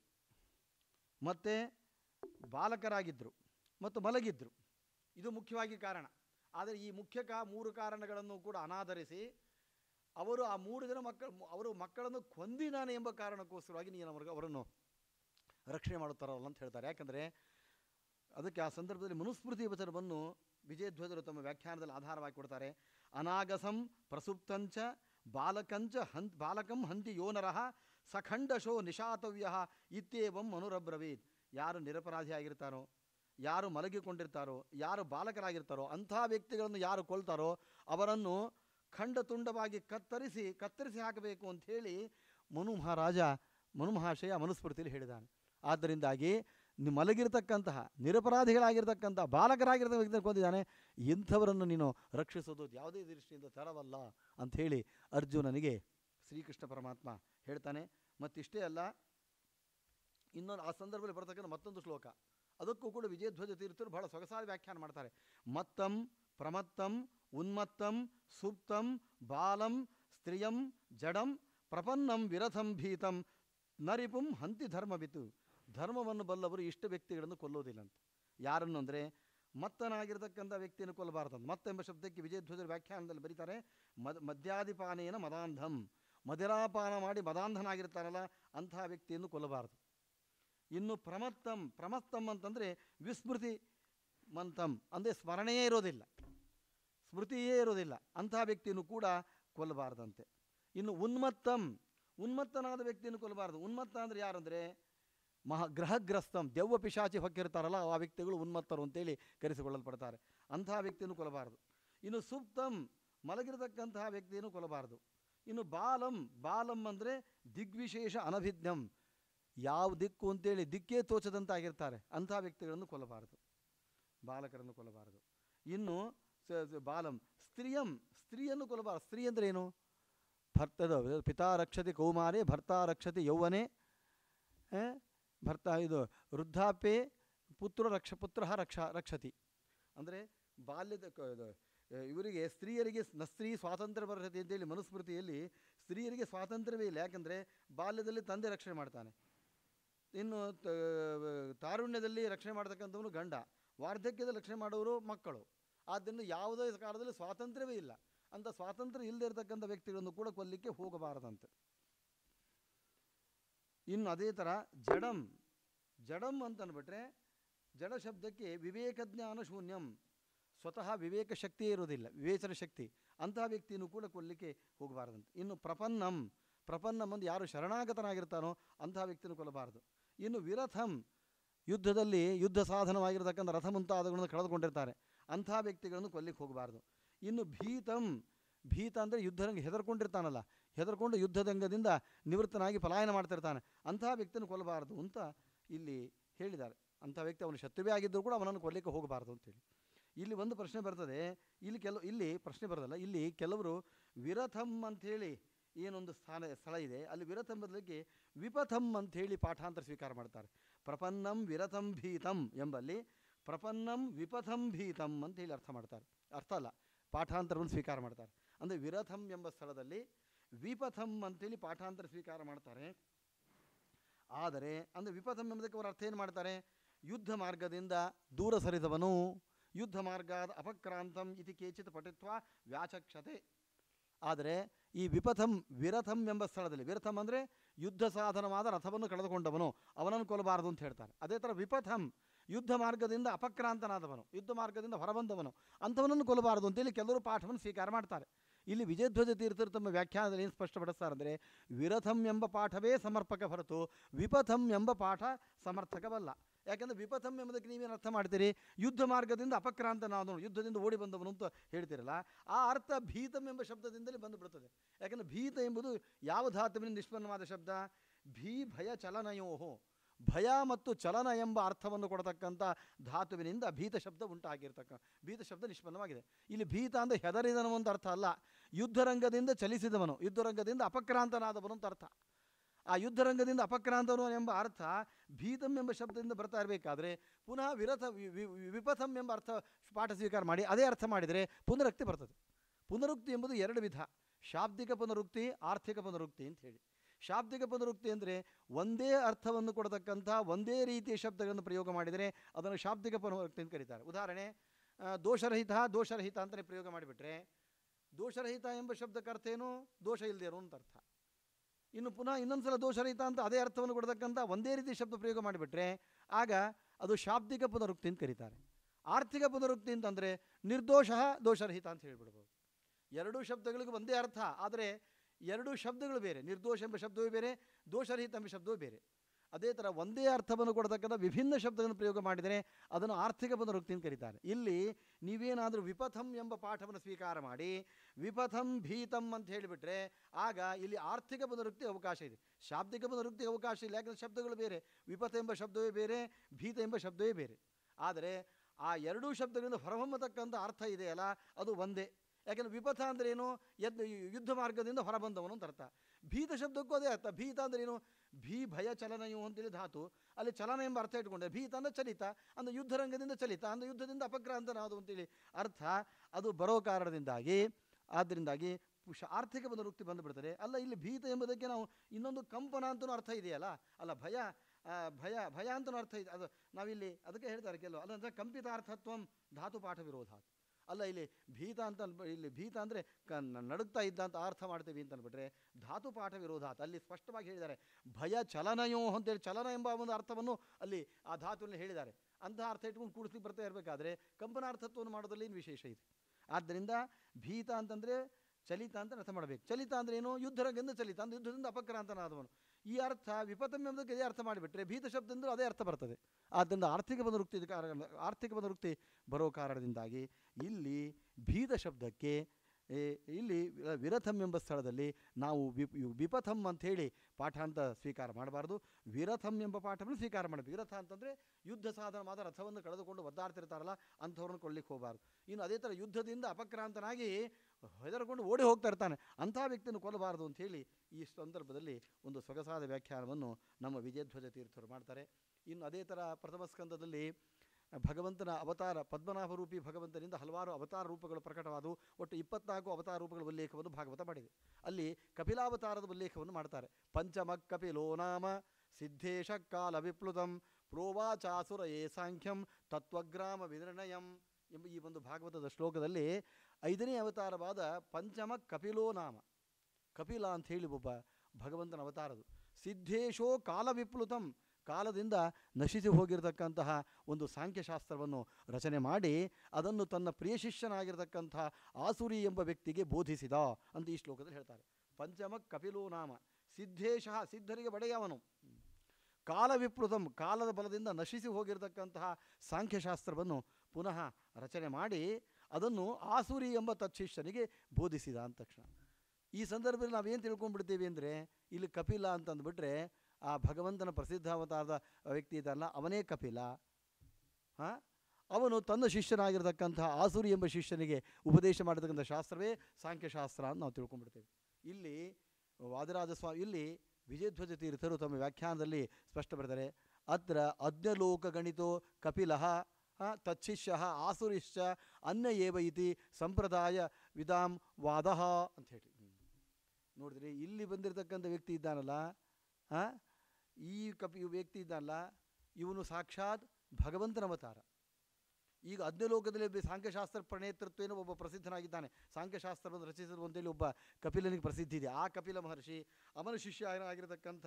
ಮತ್ತು ಬಾಲಕರಾಗಿದ್ದರು ಮತ್ತು ಮಲಗಿದ್ದರು ಇದು ಮುಖ್ಯವಾಗಿ ಕಾರಣ ಆದರೆ ಈ ಮುಖ್ಯ ಕಾ ಮೂರು ಕಾರಣಗಳನ್ನು ಕೂಡ ಅನಾದರಿಸಿ ಅವರು ಆ ಮೂರು ಜನ ಮಕ್ಕಳು ಅವರು ಮಕ್ಕಳನ್ನು ಕೊಂದಿದ್ದಾನೆ ಎಂಬ ಕಾರಣಕ್ಕೋಸ್ಕರವಾಗಿ ನೀನು ಅವ್ರಿಗೆ ಅವರನ್ನು ರಕ್ಷಣೆ ಮಾಡುತ್ತಾರಲ್ಲ ಅಂತ ಹೇಳ್ತಾರೆ ಯಾಕಂದರೆ ಅದಕ್ಕೆ ಆ ಸಂದರ್ಭದಲ್ಲಿ ಮನುಸ್ಮೃತಿ ವಚನವನ್ನು ವಿಜಯಧ್ವಜರು ತಮ್ಮ ವ್ಯಾಖ್ಯಾನದಲ್ಲಿ ಆಧಾರವಾಗಿ ಕೊಡ್ತಾರೆ ಅನಾಗಸಂ ಪ್ರಸುಪ್ತಂಚ ಬಾಲಕಂಚ ಹಂತ್ ಬಾಲಕಂ ಹಂತಿ ಯೋನರಃ ಸಖಂಡಶೋ ನಿಶಾತವ್ಯ ಇತ್ಯೇವಂ ಅನುರಬ್ರವೀತ್ ಯಾರು ನಿರಪರಾಧಿ ಆಗಿರ್ತಾರೋ ಯಾರು ಮಲಗಿಕೊಂಡಿರ್ತಾರೋ ಯಾರು ಬಾಲಕರಾಗಿರ್ತಾರೋ ಅಂಥ ವ್ಯಕ್ತಿಗಳನ್ನು ಯಾರು ಕೊಲ್ತಾರೋ ಅವರನ್ನು ಖಂಡ ತುಂಡವಾಗಿ ಕತ್ತರಿಸಿ ಕತ್ತರಿಸಿ ಹಾಕಬೇಕು ಅಂಥೇಳಿ ಮನು ಮಹಾರಾಜ ಮನು ಮಹಾಶಯ ಮನುಸ್ಮೃತಿಯಲ್ಲಿ ಹೇಳಿದ್ದಾನೆ ಆದ್ದರಿಂದಾಗಿ ನಿ- ಮಲಗಿರ್ತಕ್ಕಂತಹ ನಿರಪರಾಧಿಗಳಾಗಿರ್ತಕ್ಕಂಥ ಬಾಲಕರಾಗಿರ್ತಕ್ಕ ವ್ಯಕ್ತಿಯನ್ನು ಕೊಂದಿದ್ದಾನೆ ಇಂಥವರನ್ನು ನೀನು ರಕ್ಷಿಸೋದು ಯಾವುದೇ ದೃಷ್ಟಿಯಿಂದ ತರವಲ್ಲ ಅಂಥೇಳಿ ಅರ್ಜುನನಿಗೆ ಶ್ರೀಕೃಷ್ಣ ಪರಮಾತ್ಮ ಹೇಳ್ತಾನೆ ಮತ್ತಿಷ್ಟೇ ಅಲ್ಲ ಇನ್ನೊಂದು ಆ ಸಂದರ್ಭದಲ್ಲಿ ಬರ್ತಕ್ಕಂಥ ಮತ್ತೊಂದು ಶ್ಲೋಕ ಅದಕ್ಕೂ ಕೂಡ ವಿಜಯಧ್ವಜ ತೀರ್ಥರು ಬಹಳ ಸೊಗಸಾದ ವ್ಯಾಖ್ಯಾನ ಮಾಡ್ತಾರೆ ಮತ್ತಂ ಪ್ರಮತ್ತಂ ಉನ್ಮತ್ತಂ ಸುಪ್ತಂ ಬಾಲಂ ಸ್ತ್ರಿಯಂ ಜಡಂ ಪ್ರಪನ್ನಂ ವಿರಥಂ ಭೀತಂ ನರಿಪುಂ ಹಂತಿ ಧರ್ಮವಿತು ಧರ್ಮವನ್ನು ಬಲ್ಲವರು ಇಷ್ಟ ವ್ಯಕ್ತಿಗಳನ್ನು ಕೊಲ್ಲೋದಿಲ್ಲಂತೆ ಯಾರನ್ನು ಅಂದರೆ ಮತ್ತನಾಗಿರ್ತಕ್ಕಂಥ ವ್ಯಕ್ತಿಯನ್ನು ಕೊಲ್ಲಬಾರದಂತ ಮತ್ತೆಂಬ ಶಬ್ದಕ್ಕೆ ವಿಜಯಧ್ವಜರ ವ್ಯಾಖ್ಯಾನದಲ್ಲಿ ಬರೀತಾರೆ ಮದ್ ಮದ್ಯಾದಿಪಾನೇನ ಮದಾಂಧಂ ಮದಿರಾಪಾನ ಮಾಡಿ ಮದಾಂಧನಾಗಿರ್ತಾರಲ್ಲ ಅಂತಹ ವ್ಯಕ್ತಿಯನ್ನು ಕೊಲ್ಲಬಾರದು ಇನ್ನು ಪ್ರಮತ್ತಂ ಪ್ರಮತ್ತಂ ಅಂತಂದರೆ ವಿಸ್ಮೃತಿ ಮಂತಂ ಅಂದರೆ ಸ್ಮರಣೆಯೇ ಇರೋದಿಲ್ಲ ಸ್ಮೃತಿಯೇ ಇರೋದಿಲ್ಲ ಅಂತಹ ವ್ಯಕ್ತಿಯನ್ನು ಕೂಡ ಕೊಲ್ಲಬಾರದಂತೆ ಇನ್ನು ಉನ್ಮತ್ತಂ ಉನ್ಮತ್ತನಾದ ವ್ಯಕ್ತಿಯನ್ನು ಕೊಲ್ಲಬಾರದು ಉನ್ಮತ್ತ ಅಂದರೆ ಯಾರಂದರೆ ಮಹಾ ಗ್ರಹಗ್ರಸ್ತಂ ದೆವ್ವ ಪಿಶಾಚಿ ಹೊಕ್ಕಿರ್ತಾರಲ್ಲ ಆ ವ್ಯಕ್ತಿಗಳು ಉನ್ಮತ್ತರು ಅಂತೇಳಿ ಕರೆಸಿಕೊಳ್ಳಲ್ಪಡ್ತಾರೆ ಅಂತಹ ವ್ಯಕ್ತಿಯನ್ನು ಕೊಲ್ಲಬಾರದು ಇನ್ನು ಸುಪ್ತಂ ಮಲಗಿರತಕ್ಕಂತಹ ವ್ಯಕ್ತಿಯನ್ನು ಕೊಲ್ಲಬಾರದು ಇನ್ನು ಬಾಲಂ ಬಾಲಂ ಅಂದರೆ ದಿಗ್ವಿಶೇಷ ಅನಭಿಜ್ಞಂ ಯಾವ ದಿಕ್ಕು ಅಂತೇಳಿ ದಿಕ್ಕೇ ತೋಚದಂತಾಗಿರ್ತಾರೆ ಅಂತಹ ವ್ಯಕ್ತಿಗಳನ್ನು ಕೊಲ್ಲಬಾರದು ಬಾಲಕರನ್ನು ಕೊಲ್ಲಬಾರದು ಇನ್ನು ಸ- ಸ- ಬಾಲಂ ಸ್ತ್ರೀಯಂ ಸ್ತ್ರೀಯನ್ನು ಕೊಲ್ಲಬಾರದು ಸ್ತ್ರೀ ಅಂದರೆ ಏನು ಭರ್ತದ ಪಿತಾ ರಕ್ಷತಿ ಕೌಮಾರೆ ಭರ್ತಾ ರಕ್ಷತಿ ಯೌವನೆ ಆ, ಭರ್ತ ಇದು ವೃದ್ಧಾಪ್ಯೆ ಪುತ್ರ ರಕ್ಷ ಪುತ್ರ ರಕ್ಷ ರಕ್ಷತಿ ಅಂದರೆ ಬಾಲ್ಯದ ಕ- ಇದು, ಆ, ಇವರಿಗೆ ಸ್ತ್ರೀಯರಿಗೆ ಸ್- ನ ಸ್ತ್ರೀ ಸ್ವಾತಂತ್ರ್ಯ ಬರ್ತದೆ ಅಂತೇಳಿ ಮನುಸ್ಮೃತಿಯಲ್ಲಿ ಸ್ತ್ರೀಯರಿಗೆ ಸ್ವಾತಂತ್ರ್ಯವೇ ಇಲ್ಲ ಯಾಕಂದರೆ ಬಾಲ್ಯದಲ್ಲಿ ತಂದೆ ರಕ್ಷಣೆ ಮಾಡ್ತಾನೆ ಇನ್ನು ತ- ತಾರುಣ್ಯದಲ್ಲಿ ರಕ್ಷಣೆ ಮಾಡ್ತಕ್ಕಂಥವನು ಗಂಡ ವಾರ್ಧಕ್ಯದಲ್ಲಿ ರಕ್ಷಣೆ ಮಾಡೋರು ಮಕ್ಕಳು ಆದ್ದರಿಂದ ಯಾವುದೇ ಕಾಲದಲ್ಲಿ ಸ್ವಾತಂತ್ರ್ಯವೇ ಇಲ್ಲ ಅಂತ ಸ್ವಾತಂತ್ರ್ಯ ಇಲ್ಲದೆ ಇರತಕ್ಕಂಥ ವ್ಯಕ್ತಿಗಳನ್ನು ಕೂಡ ಕೊಲ್ಲಿಕ್ಕೆ ಹೋಗಬಾರದಂತೆ ಇನ್ನು ಅದೇ ಥರ ಜಡಂ ಜಡಂ ಅಂತ ಅಂದ್ಬಿಟ್ರೆ ಜಡ ಶಬ್ದಕ್ಕೆ ವಿವೇಕ ಜ್ಞಾನ ಶೂನ್ಯಂ ಸ್ವತಃ ವಿವೇಕ ಶಕ್ತಿಯೇ ಇರೋದಿಲ್ಲ ವಿವೇಚನ ಶಕ್ತಿ ಅಂತಹ ವ್ಯಕ್ತಿಯನ್ನು ಕೂಡ ಕೊಲ್ಲಿಕ್ಕೆ ಹೋಗಬಾರದಂತೆ ಇನ್ನು ಪ್ರಪನ್ನಂ ಪ್ರಪನ್ನಂ ಒಂದು ಯಾರು ಶರಣಾಗತನಾಗಿರ್ತಾನೋ ಅಂತಹ ವ್ಯಕ್ತಿಯನ್ನು ಕೊಲ್ಲಬಾರದು ಇನ್ನು ವಿರಥಂ ಯುದ್ಧದಲ್ಲಿ ಯುದ್ಧ ಸಾಧನವಾಗಿರತಕ್ಕಂಥ ರಥ ಮುಂತಾದಗಳನ್ನು ಕಳೆದುಕೊಂಡಿರ್ತಾರೆ ಅಂತಹ ವ್ಯಕ್ತಿಗಳನ್ನು ಕೊಲ್ಲಿಕ್ಕೆ ಹೋಗಬಾರ್ದು ಇನ್ನು ಭೀತಂ ಭೀತ ಅಂದರೆ ಯುದ್ಧರಂಗ ಹೆದರ್ಕೊಂಡಿರ್ತಾನಲ್ಲ ಹೆದರ್ಕೊಂಡು ಯುದ್ಧದಂಗದಿಂದ ನಿವೃತ್ತನಾಗಿ ಪಲಾಯನ ಮಾಡ್ತಿರ್ತಾನೆ ಅಂತಹ ವ್ಯಕ್ತಿಯನ್ನು ಕೊಲ್ಲಬಾರದು ಅಂತ ಇಲ್ಲಿ ಹೇಳಿದ್ದಾರೆ ಅಂಥ ವ್ಯಕ್ತಿ ಅವನು ಶತ್ರುವೇ ಆಗಿದ್ದರೂ ಕೂಡ ಅವನನ್ನು ಕೊಲ್ಲಲಿಕ್ಕೆ ಹೋಗಬಾರದು ಅಂತೇಳಿ ಇಲ್ಲಿ ಒಂದು ಪ್ರಶ್ನೆ ಬರ್ತದೆ ಇಲ್ಲಿ ಕೆಲವು ಇಲ್ಲಿ ಪ್ರಶ್ನೆ ಬರೋದಲ್ಲ ಇಲ್ಲಿ ಕೆಲವರು ವಿರಥಂ ಅಂಥೇಳಿ ಏನೊಂದು ಸ್ಥಾನ ಸ್ಥಳ ಇದೆ ಅಲ್ಲಿ ವಿರಥಂ ಬದಲಿಗೆ ವಿಪಥಂ ಅಂಥೇಳಿ ಪಾಠಾಂತರ ಸ್ವೀಕಾರ ಮಾಡ್ತಾರೆ ಪ್ರಪನ್ನಂ ವಿರಥಂ ಭೀತಂ ಎಂಬಲ್ಲಿ ಪ್ರಪನ್ನಂ ವಿಪಥಂ ಭೀತಂ ಅಂತೇಳಿ ಅರ್ಥ ಮಾಡ್ತಾರೆ ಅರ್ಥ ಅಲ್ಲ ಪಾಠಾಂತರವನ್ನು ಸ್ವೀಕಾರ ಮಾಡ್ತಾರೆ ಅಂದರೆ ವಿರಥಂ ಎಂಬ ಸ್ಥಳದಲ್ಲಿ ವಿಪಥಂ ಅಂತೇಳಿ ಪಾಠಾಂತರ ಸ್ವೀಕಾರ ಮಾಡ್ತಾರೆ ಆದರೆ ಅಂದರೆ ವಿಪಥಂ ಎಂಬುದಕ್ಕೆ ಅವರು ಅರ್ಥ ಏನು ಮಾಡ್ತಾರೆ ಯುದ್ಧ ಮಾರ್ಗದಿಂದ ದೂರ ಸರಿದವನು ಯುದ್ಧ ಮಾರ್ಗಾದ ಅಪಕ್ರಾಂತಂ ಇತಿ ಕೇಚಿತ್ ಪಠಿತ್ವ ವ್ಯಾಚಕ್ಷತೆ ಆದರೆ ಈ ವಿಪಥಂ ವಿರಥಂ ಎಂಬ ಸ್ಥಳದಲ್ಲಿ ವಿರಥಂ ಅಂದರೆ ಯುದ್ಧ ಸಾಧನವಾದ ರಥವನ್ನು ಕಳೆದುಕೊಂಡವನು ಅವನನ್ನು ಕೊಲ್ಲಬಾರದು ಅಂತ ಹೇಳ್ತಾರೆ ಅದೇ ಥರ ವಿಪಥಂ ಯುದ್ಧ ಮಾರ್ಗದಿಂದ ಅಪಕ್ರಾಂತನಾದವನು ಯುದ್ಧ ಮಾರ್ಗದಿಂದ ಹೊರಬಂದವನು ಅಂಥವನನ್ನು ಕೊಲ್ಲಬಾರದು ಅಂತೇಳಿ ಕೆಲವರು ಪಾಠವನ್ನು ಸ್ವೀಕಾರ ಮಾಡ್ತಾರೆ ಇಲ್ಲಿ ವಿಜಯಧ್ವಜ ತೀರ್ಥರು ತಮ್ಮ ವ್ಯಾಖ್ಯಾನದಲ್ಲಿ ಏನು ಸ್ಪಷ್ಟಪಡಿಸ್ತಾರೆ ಅಂದರೆ ವಿರಥಂ ಎಂಬ ಪಾಠವೇ ಸಮರ್ಪಕ ಹೊರತು ವಿಪಥಂ ಎಂಬ ಪಾಠ ಸಮರ್ಥಕವಲ್ಲ ಯಾಕೆಂದರೆ ವಿಪಥಂ ಎಂಬುದಕ್ಕೆ ನೀವೇನು ಅರ್ಥ ಮಾಡ್ತೀರಿ ಯುದ್ಧ ಮಾರ್ಗದಿಂದ ಅಪಕ್ರಾಂತನಾದವನು ಯುದ್ಧದಿಂದ ಓಡಿ ಬಂದವನು ಅಂತ ಹೇಳ್ತೀರಲ್ಲ ಆ ಅರ್ಥ ಭೀತಂ ಎಂಬ ಶಬ್ದದಿಂದಲೇ ಬಂದು ಬಿಡುತ್ತದೆ ಯಾಕೆಂದರೆ ಭೀತ ಎಂಬುದು ಯಾವ ಧಾತುವಿನಿಂದ ನಿಷ್ಪನ್ನವಾದ ಶಬ್ದ ಭೀ ಭಯ ಚಲನಯೋಹೋ ಭಯ ಮತ್ತು ಚಲನ ಎಂಬ ಅರ್ಥವನ್ನು ಕೊಡತಕ್ಕಂಥ ಧಾತುವಿನಿಂದ ಭೀತ ಶಬ್ದ ಉಂಟಾಗಿರ್ತಕ್ಕ ಭೀತ ಶಬ್ದ ನಿಷ್ಪನ್ನವಾಗಿದೆ ಇಲ್ಲಿ ಭೀತ ಅಂದರೆ ಹೆದರಿದನು ಅಂತ ಅರ್ಥ ಅಲ್ಲ ಯುದ್ಧರಂಗದಿಂದ ಚಲಿಸಿದವನು ಯುದ್ಧರಂಗದಿಂದ ಅಪಕ್ರಾಂತನಾದವನು ಅಂತ ಅರ್ಥ ಆ ಯುದ್ಧರಂಗದಿಂದ ಅಪಕ್ರಾಂತನು ಎಂಬ ಅರ್ಥ ಭೀತಂ ಎಂಬ ಶಬ್ದದಿಂದ ಬರ್ತಾ ಇರಬೇಕಾದ್ರೆ ಪುನಃ ವಿರಥ ವಿ- ವಿ- ವಿಪಥಂ ಎಂಬ ಅರ್ಥ ಪಾಠ ಸ್ವೀಕಾರ ಮಾಡಿ ಅದೇ ಅರ್ಥ ಮಾಡಿದರೆ ಪುನರುಕ್ತಿ ಬರ್ತದೆ ಪುನರುಕ್ತಿ ಎಂಬುದು ಎರಡು ವಿಧ ಶಾಬ್ದಿಕ ಪುನರುಕ್ತಿ ಆರ್ಥಿಕ ಪುನರುಕ್ತಿ ಅಂತ ಹೇಳಿ ಶಾಬ್ದಿಕ ಪುನರುಕ್ತಿ ಅಂದರೆ ಒಂದೇ ಅರ್ಥವನ್ನು ಕೊಡತಕ್ಕಂಥ ಒಂದೇ ರೀತಿಯ ಶಬ್ದಗಳನ್ನು ಪ್ರಯೋಗ ಮಾಡಿದರೆ ಅದನ್ನು ಶಾಬ್ದಿಕ ಪುನರುಕ್ತಿ ಅಂತ ಕರೀತಾರೆ ಉದಾಹರಣೆ ಆ, ದೋಷರಹಿತ ದೋಷರಹಿತ ಅಂತಲೇ ಪ್ರಯೋಗ ಮಾಡಿಬಿಟ್ರೆ ದೋಷರಹಿತ ಎಂಬ ಶಬ್ದಕ್ಕೆ ಅರ್ಥ ಏನು ದೋಷ ಇಲ್ಲದೆ ಇರೋ ಅಂತ ಅರ್ಥ ಇನ್ನು ಪುನಃ ಇನ್ನೊಂದು ಸಲ ದೋಷರಹಿತ ಅಂತ ಅದೇ ಅರ್ಥವನ್ನು ಕೊಡತಕ್ಕಂಥ ಒಂದೇ ರೀತಿ ಶಬ್ದ ಪ್ರಯೋಗ ಮಾಡಿಬಿಟ್ರೆ ಆಗ ಅದು ಶಾಬ್ದಿಕ ಪುನರುಕ್ತಿ ಅಂತ ಕರೀತಾರೆ ಆರ್ಥಿಕ ಪುನರುಕ್ತಿ ಅಂತಂದರೆ ನಿರ್ದೋಷ ದೋಷರಹಿತ ಅಂತ ಹೇಳಿಬಿಡ್ಬೋದು ಎರಡೂ ಶಬ್ದಗಳಿಗೂ ಒಂದೇ ಅರ್ಥ ಆದರೆ ಎರಡೂ ಶಬ್ದಗಳು ಬೇರೆ ನಿರ್ದೋಷ ಎಂಬ ಶಬ್ದವೇ ಬೇರೆ ದೋಷರಹಿತ ಎಂಬ ಶಬ್ದವೂ ಬೇರೆ ಅದೇ ಥರ ಒಂದೇ ಅರ್ಥವನ್ನು ಕೊಡತಕ್ಕಂಥ ವಿಭಿನ್ನ ಶಬ್ದಗಳನ್ನು ಪ್ರಯೋಗ ಮಾಡಿದರೆ ಅದನ್ನು ಆರ್ಥಿಕ ಪುನರುಕ್ತಿ ಅಂತ ಕರೀತಾರೆ ಇಲ್ಲಿ ನೀವೇನಾದರೂ ವಿಪಥಂ ಎಂಬ ಪಾಠವನ್ನು ಸ್ವೀಕಾರ ಮಾಡಿ ವಿಪಥಂ ಭೀತಂ ಅಂತ ಹೇಳಿಬಿಟ್ರೆ ಆಗ ಇಲ್ಲಿ ಆರ್ಥಿಕ ಪುನರುಕ್ತಿ ಅವಕಾಶ ಇದೆ ಶಾಬ್ದಿಕ ಪುನರುಕ್ತಿ ಅವಕಾಶ ಇಲ್ಲ ಯಾಕಂದರೆ ಶಬ್ದಗಳು ಬೇರೆ ವಿಪಥ ಎಂಬ ಶಬ್ದವೇ ಬೇರೆ ಭೀತ ಎಂಬ ಶಬ್ದವೇ ಬೇರೆ ಆದರೆ ಆ ಎರಡೂ ಶಬ್ದಗಳಿಂದ ಹೊರಹೊಮ್ಮತಕ್ಕಂಥ ಅರ್ಥ ಇದೆಯಲ್ಲ ಅದು ಒಂದೇ ಯಾಕೆಂದರೆ ವಿಪಥ ಅಂದ್ರೆ ಏನು ಎದ್ ಯುದ್ಧ ಮಾರ್ಗದಿಂದ ಹೊರಬಂದವನು ಅಂತ ಅರ್ಥ ಭೀತ ಶಬ್ದಕ್ಕೂ ಅದೇ ಅರ್ಥ ಭೀತ ಅಂದ್ರೆ ಏನು ಭೀ ಭಯ ಚಲನಯು ಅಂತೇಳಿ ಧಾತು ಅಲ್ಲಿ ಚಲನ ಎಂಬ ಅರ್ಥ ಇಟ್ಕೊಂಡೆ ಭೀತ ಅಂದರೆ ಚಲಿತ ಅಂದರೆ ಯುದ್ಧರಂಗದಿಂದ ಚಲಿತ ಅಂದರೆ ಯುದ್ಧದಿಂದ ಅಪಕ್ರಾಂತನಾದು ಅಂತೇಳಿ ಅರ್ಥ ಅದು ಬರೋ ಕಾರಣದಿಂದಾಗಿ ಆದ್ದರಿಂದಾಗಿ ಪುಷ ಆರ್ಥಿಕ ಪುನರುಕ್ತಿ ಬಂದುಬಿಡ್ತದೆ ಅಲ್ಲ ಇಲ್ಲಿ ಭೀತ ಎಂಬುದಕ್ಕೆ ನಾವು ಇನ್ನೊಂದು ಕಂಪನ ಅಂತಲೂ ಅರ್ಥ ಇದೆಯಲ್ಲ ಅಲ್ಲ ಭಯ ಆ, ಭಯ ಭಯ ಅಂತಲೂ ಅರ್ಥ ಇದೆ ಅದು ನಾವಿಲ್ಲಿ ಅದಕ್ಕೆ ಹೇಳ್ತಾರೆ ಕೆಲವು ಅಲ್ಲ ಅಂದರೆ ಕಂಪಿತಾರ್ಥತ್ವಂ ಧಾತು ಪಾಠ ವಿರೋಧ ಅಲ್ಲ ಇಲ್ಲಿ ಭೀತ ಅಂತ ಅನ್ಬ- ಇಲ್ಲಿ ಭೀತ ಅಂದರೆ ಕ ನ- ನಡುಗ್ತಾ ಇದ್ದ ಅಂತ ಅರ್ಥ ಮಾಡ್ತೀವಿ ಅಂತ ಅಂದ್ಬಿಟ್ರೆ ಧಾತು ಪಾಠ ವಿರೋಧ ಅಲ್ಲಿ ಸ್ಪಷ್ಟವಾಗಿ ಹೇಳಿದ್ದಾರೆ ಭಯ ಚಲನಯೋ ಅಂತೇಳಿ ಚಲನ ಎಂಬ ಒಂದು ಅರ್ಥವನ್ನು ಅಲ್ಲಿ ಆ ಧಾತುವಿನಲ್ಲಿ ಹೇಳಿದ್ದಾರೆ ಅಂತಹ ಅರ್ಥ ಇಟ್ಕೊಂಡು ಕೂಡಿಸ್ಲಿಕ್ಕೆ ಬರ್ತಾ ಇರಬೇಕಾದ್ರೆ ಕಂಪನಾರ್ಥತ್ವವನ್ನು ಮಾಡೋದ್ರಲ್ಲಿ ಏನು ವಿಶೇಷ ಇದೆ ಆದ್ದರಿಂದ ಭೀತ ಅಂತಂದರೆ ಚಲಿತ ಅಂತ ಅರ್ಥ ಮಾಡಬೇಕು ಚಲಿತ ಅಂದರೆ ಏನು ಯುದ್ಧರಂಗದಿಂದ ಚಲಿತ ಅಂದರೆ ಯುದ್ಧದಿಂದ ಅಪಕ್ರಾಂತನಾದವನು ಈ ಅರ್ಥ ವಿಪತ್ತಂ ಎಂಬುದಕ್ಕೆ ಇದೇ ಅರ್ಥ ಮಾಡಿಬಿಟ್ರೆ ಭೀತ ಶಬ್ದದಿಂದ ಅದೇ ಅರ್ಥ ಬರ್ತದೆ ಆದ್ದರಿಂದ ಆರ್ಥಿಕ ಪದರುಕ್ತಿ ಕಾರಣ ಆರ್ಥಿಕ ಪದರುಕ್ತಿ ಬರೋ ಕಾರಣದಿಂದಾಗಿ ಇಲ್ಲಿ ಭೀತ ಶಬ್ದಕ್ಕೆ ಏ, ಇಲ್ಲಿ ವಿ- ವಿರಥಂ ಎಂಬ ಸ್ಥಳದಲ್ಲಿ ನಾವು ವಿಪ್ ಇವ್ ವಿಪಥಂ ಅಂಥೇಳಿ ಪಾಠ ಅಂತ ಸ್ವೀಕಾರ ಮಾಡಬಾರ್ದು ವಿರಥಂ ಎಂಬ ಪಾಠವನ್ನು ಸ್ವೀಕಾರ ಮಾಡಬೇಕು ವಿರಥ ಅಂತಂದರೆ ಯುದ್ಧ ಸಾಧನವಾದ ರಥವನ್ನು ಕಳೆದುಕೊಂಡು ಒದ್ದಾಡ್ತಿರ್ತಾರಲ್ಲ ಅಂಥವ್ರನ್ನ ಕೊಡ್ಲಿಕ್ಕೆ ಹೋಗಬಾರ್ದು ಇನ್ನು ಅದೇ ಥರ ಯುದ್ಧದಿಂದ ಅಪಕ್ರಾಂತನಾಗಿ ಹೆದರ್ಕೊಂಡು ಓಡಿ ಹೋಗ್ತಾ ಇರ್ತಾನೆ ಅಂಥ ವ್ಯಕ್ತಿಯನ್ನು ಕೊಲ್ಲಬಾರದು ಅಂಥೇಳಿ ಈ ಸಂದರ್ಭದಲ್ಲಿ ಒಂದು ಸೊಗಸಾದ ವ್ಯಾಖ್ಯಾನವನ್ನು ನಮ್ಮ ವಿಜಯಧ್ವಜ ತೀರ್ಥರು ಮಾಡ್ತಾರೆ ಇನ್ನು ಅದೇ ಥರ ಪ್ರಥಮ ಸ್ಕಂದದಲ್ಲಿ ಭಗವಂತನ ಅವತಾರ ಪದ್ಮನಾಭರೂಪಿ ಭಗವಂತನಿಂದ ಹಲವಾರು ಅವತಾರ ರೂಪಗಳು ಪ್ರಕಟವಾದವು ಒಟ್ಟು ಇಪ್ಪತ್ನಾಲ್ಕು ಅವತಾರ ಉಲ್ಲೇಖಗಳು ಉಲ್ಲೇಖವನ್ನು ಭಾಗವತ ಮಾಡಿದೆ ಅಲ್ಲಿ ಕಪಿಲಾವತಾರದ ಉಲ್ಲೇಖವನ್ನು ಮಾಡ್ತಾರೆ ಪಂಚಮ ಕಪಿಲೋ ನಾಮ ಸಿದ್ಧೇಶ ಕಾಲ ವಿಪ್ಲುತಂ ಪ್ರೋವಾಚಾಸುರ ಯೇ ಸಾಂಖ್ಯಂ ತತ್ವಗ್ರಾಮ ವಿನಿರ್ಣಯಂ ಎಂಬ ಈ ಒಂದು ಭಾಗವತದ ಶ್ಲೋಕದಲ್ಲಿ ಐದನೇ ಅವತಾರವಾದ ಪಂಚಮ ಕಪಿಲೋ ನಾಮ ಕಪಿಲ ಅಂತ ಹೇಳಿ ಒಬ್ಬ ಭಗವಂತನ ಅವತಾರದು ಸಿದ್ಧೇಶೋ ಕಾಲ ವಿಪ್ಲುತಂ ಕಾಲದಿಂದ ನಶಿಸಿ ಹೋಗಿರತಕ್ಕಂತಹ ಒಂದು ಸಾಂಖ್ಯಶಾಸ್ತ್ರವನ್ನು ರಚನೆ ಮಾಡಿ ಅದನ್ನು ತನ್ನ ಪ್ರಿಯ ಶಿಷ್ಯನಾಗಿರ್ತಕ್ಕಂಥ ಆಸುರಿ ಎಂಬ ವ್ಯಕ್ತಿಗೆ ಬೋಧಿಸಿದ ಅಂತ ಈ ಶ್ಲೋಕದಲ್ಲಿ ಹೇಳ್ತಾರೆ ಪಂಚಮ ಕಪಿಲೋ ನಾಮ ಸಿದ್ಧೇಶ ಸಿದ್ಧರಿಗೆ ಬಡೆಯವನು ಕಾಲ ವಿಪ್ಲುತಂ ಕಾಲದ ಬಲದಿಂದ ನಶಿಸಿ ಹೋಗಿರತಕ್ಕಂತಹ ಸಾಂಖ್ಯಶಾಸ್ತ್ರವನ್ನು ಪುನಃ ರಚನೆ ಮಾಡಿ ಅದನ್ನು ಆಸುರಿ ಎಂಬ ತತ್ಶಿಷ್ಯನಿಗೆ ಬೋಧಿಸಿದ ಅಂದ ತಕ್ಷಣ ಈ ಸಂದರ್ಭದಲ್ಲಿ ನಾವೇನು ತಿಳ್ಕೊಂಡ್ಬಿಡ್ತೀವಿ ಅಂದರೆ ಇಲ್ಲಿ ಕಪಿಲ ಅಂತಂದ್ಬಿಟ್ರೆ ಆ ಭಗವಂತನ ಪ್ರಸಿದ್ಧ ಅವತಾರದ ವ್ಯಕ್ತಿ ಇದಲ್ಲ ಅವನೇ ಕಪಿಲ ಹಾಂ ಅವನು ತನ್ನ ಶಿಷ್ಯನಾಗಿರ್ತಕ್ಕಂತಹ ಆಸುರಿ ಎಂಬ ಶಿಷ್ಯನಿಗೆ ಉಪದೇಶ ಮಾಡಿರ್ತಕ್ಕಂಥ ಶಾಸ್ತ್ರವೇ ಸಾಂಖ್ಯಶಾಸ್ತ್ರ ಅಂತ ನಾವು ತಿಳ್ಕೊಂಡ್ಬಿಡ್ತೇವೆ ಇಲ್ಲಿ ವಾದಿರಾಜ ಸ್ವಾಮಿ ಇಲ್ಲಿ ವಿಜಯಧ್ವಜ ತೀರ್ಥರು ತಮ್ಮ ವ್ಯಾಖ್ಯಾನದಲ್ಲಿ ಸ್ಪಷ್ಟ ಬರ್ತಾರೆ ಅತ್ರ ಅಜ್ಞಲೋಕ ಗಣಿತೋ ಕಪಿಲ ತಚ್ಚಿಷ್ಯ ಆಸುರಿಶ್ಚ ಅನ್ಯ ಏವ ಇತಿ ಸಂಪ್ರದಾಯ ವಿಧಾಂ ವಾದ ಅಂತ ಹೇಳಿ ಹ್ಮ್. ನೋಡಿದ್ರಿ ಇಲ್ಲಿ ಬಂದಿರತಕ್ಕಂಥ ವ್ಯಕ್ತಿ ಇದ್ದಾನಲ್ಲ ಆ, ಈ ಕಪಿ ವ್ಯಕ್ತಿ ಇದ್ದಾನಲ್ಲ ಇವನು ಸಾಕ್ಷಾತ್ ಭಗವಂತನ ಅವತಾರ ಈಗ ಅಜ್ಞಲೋಕದಲ್ಲಿ ಒಬ್ಬ ಸಾಂಖ್ಯಶಾಸ್ತ್ರ ಪ್ರಣೇತೃತ್ವೇನ ಒಬ್ಬ ಪ್ರಸಿದ್ಧನಾಗಿದ್ದಾನೆ ಸಾಂಖ್ಯಶಾಸ್ತ್ರವನ್ನು ರಚಿಸಿರುವ ಅಂತೇಳಿ ಒಬ್ಬ ಕಪಿಲನಿಗೆ ಪ್ರಸಿದ್ಧಿ ಇದೆ ಆ ಕಪಿಲ ಮಹರ್ಷಿ ಅವನ ಶಿಷ್ಯನಾಗಿರತಕ್ಕಂಥ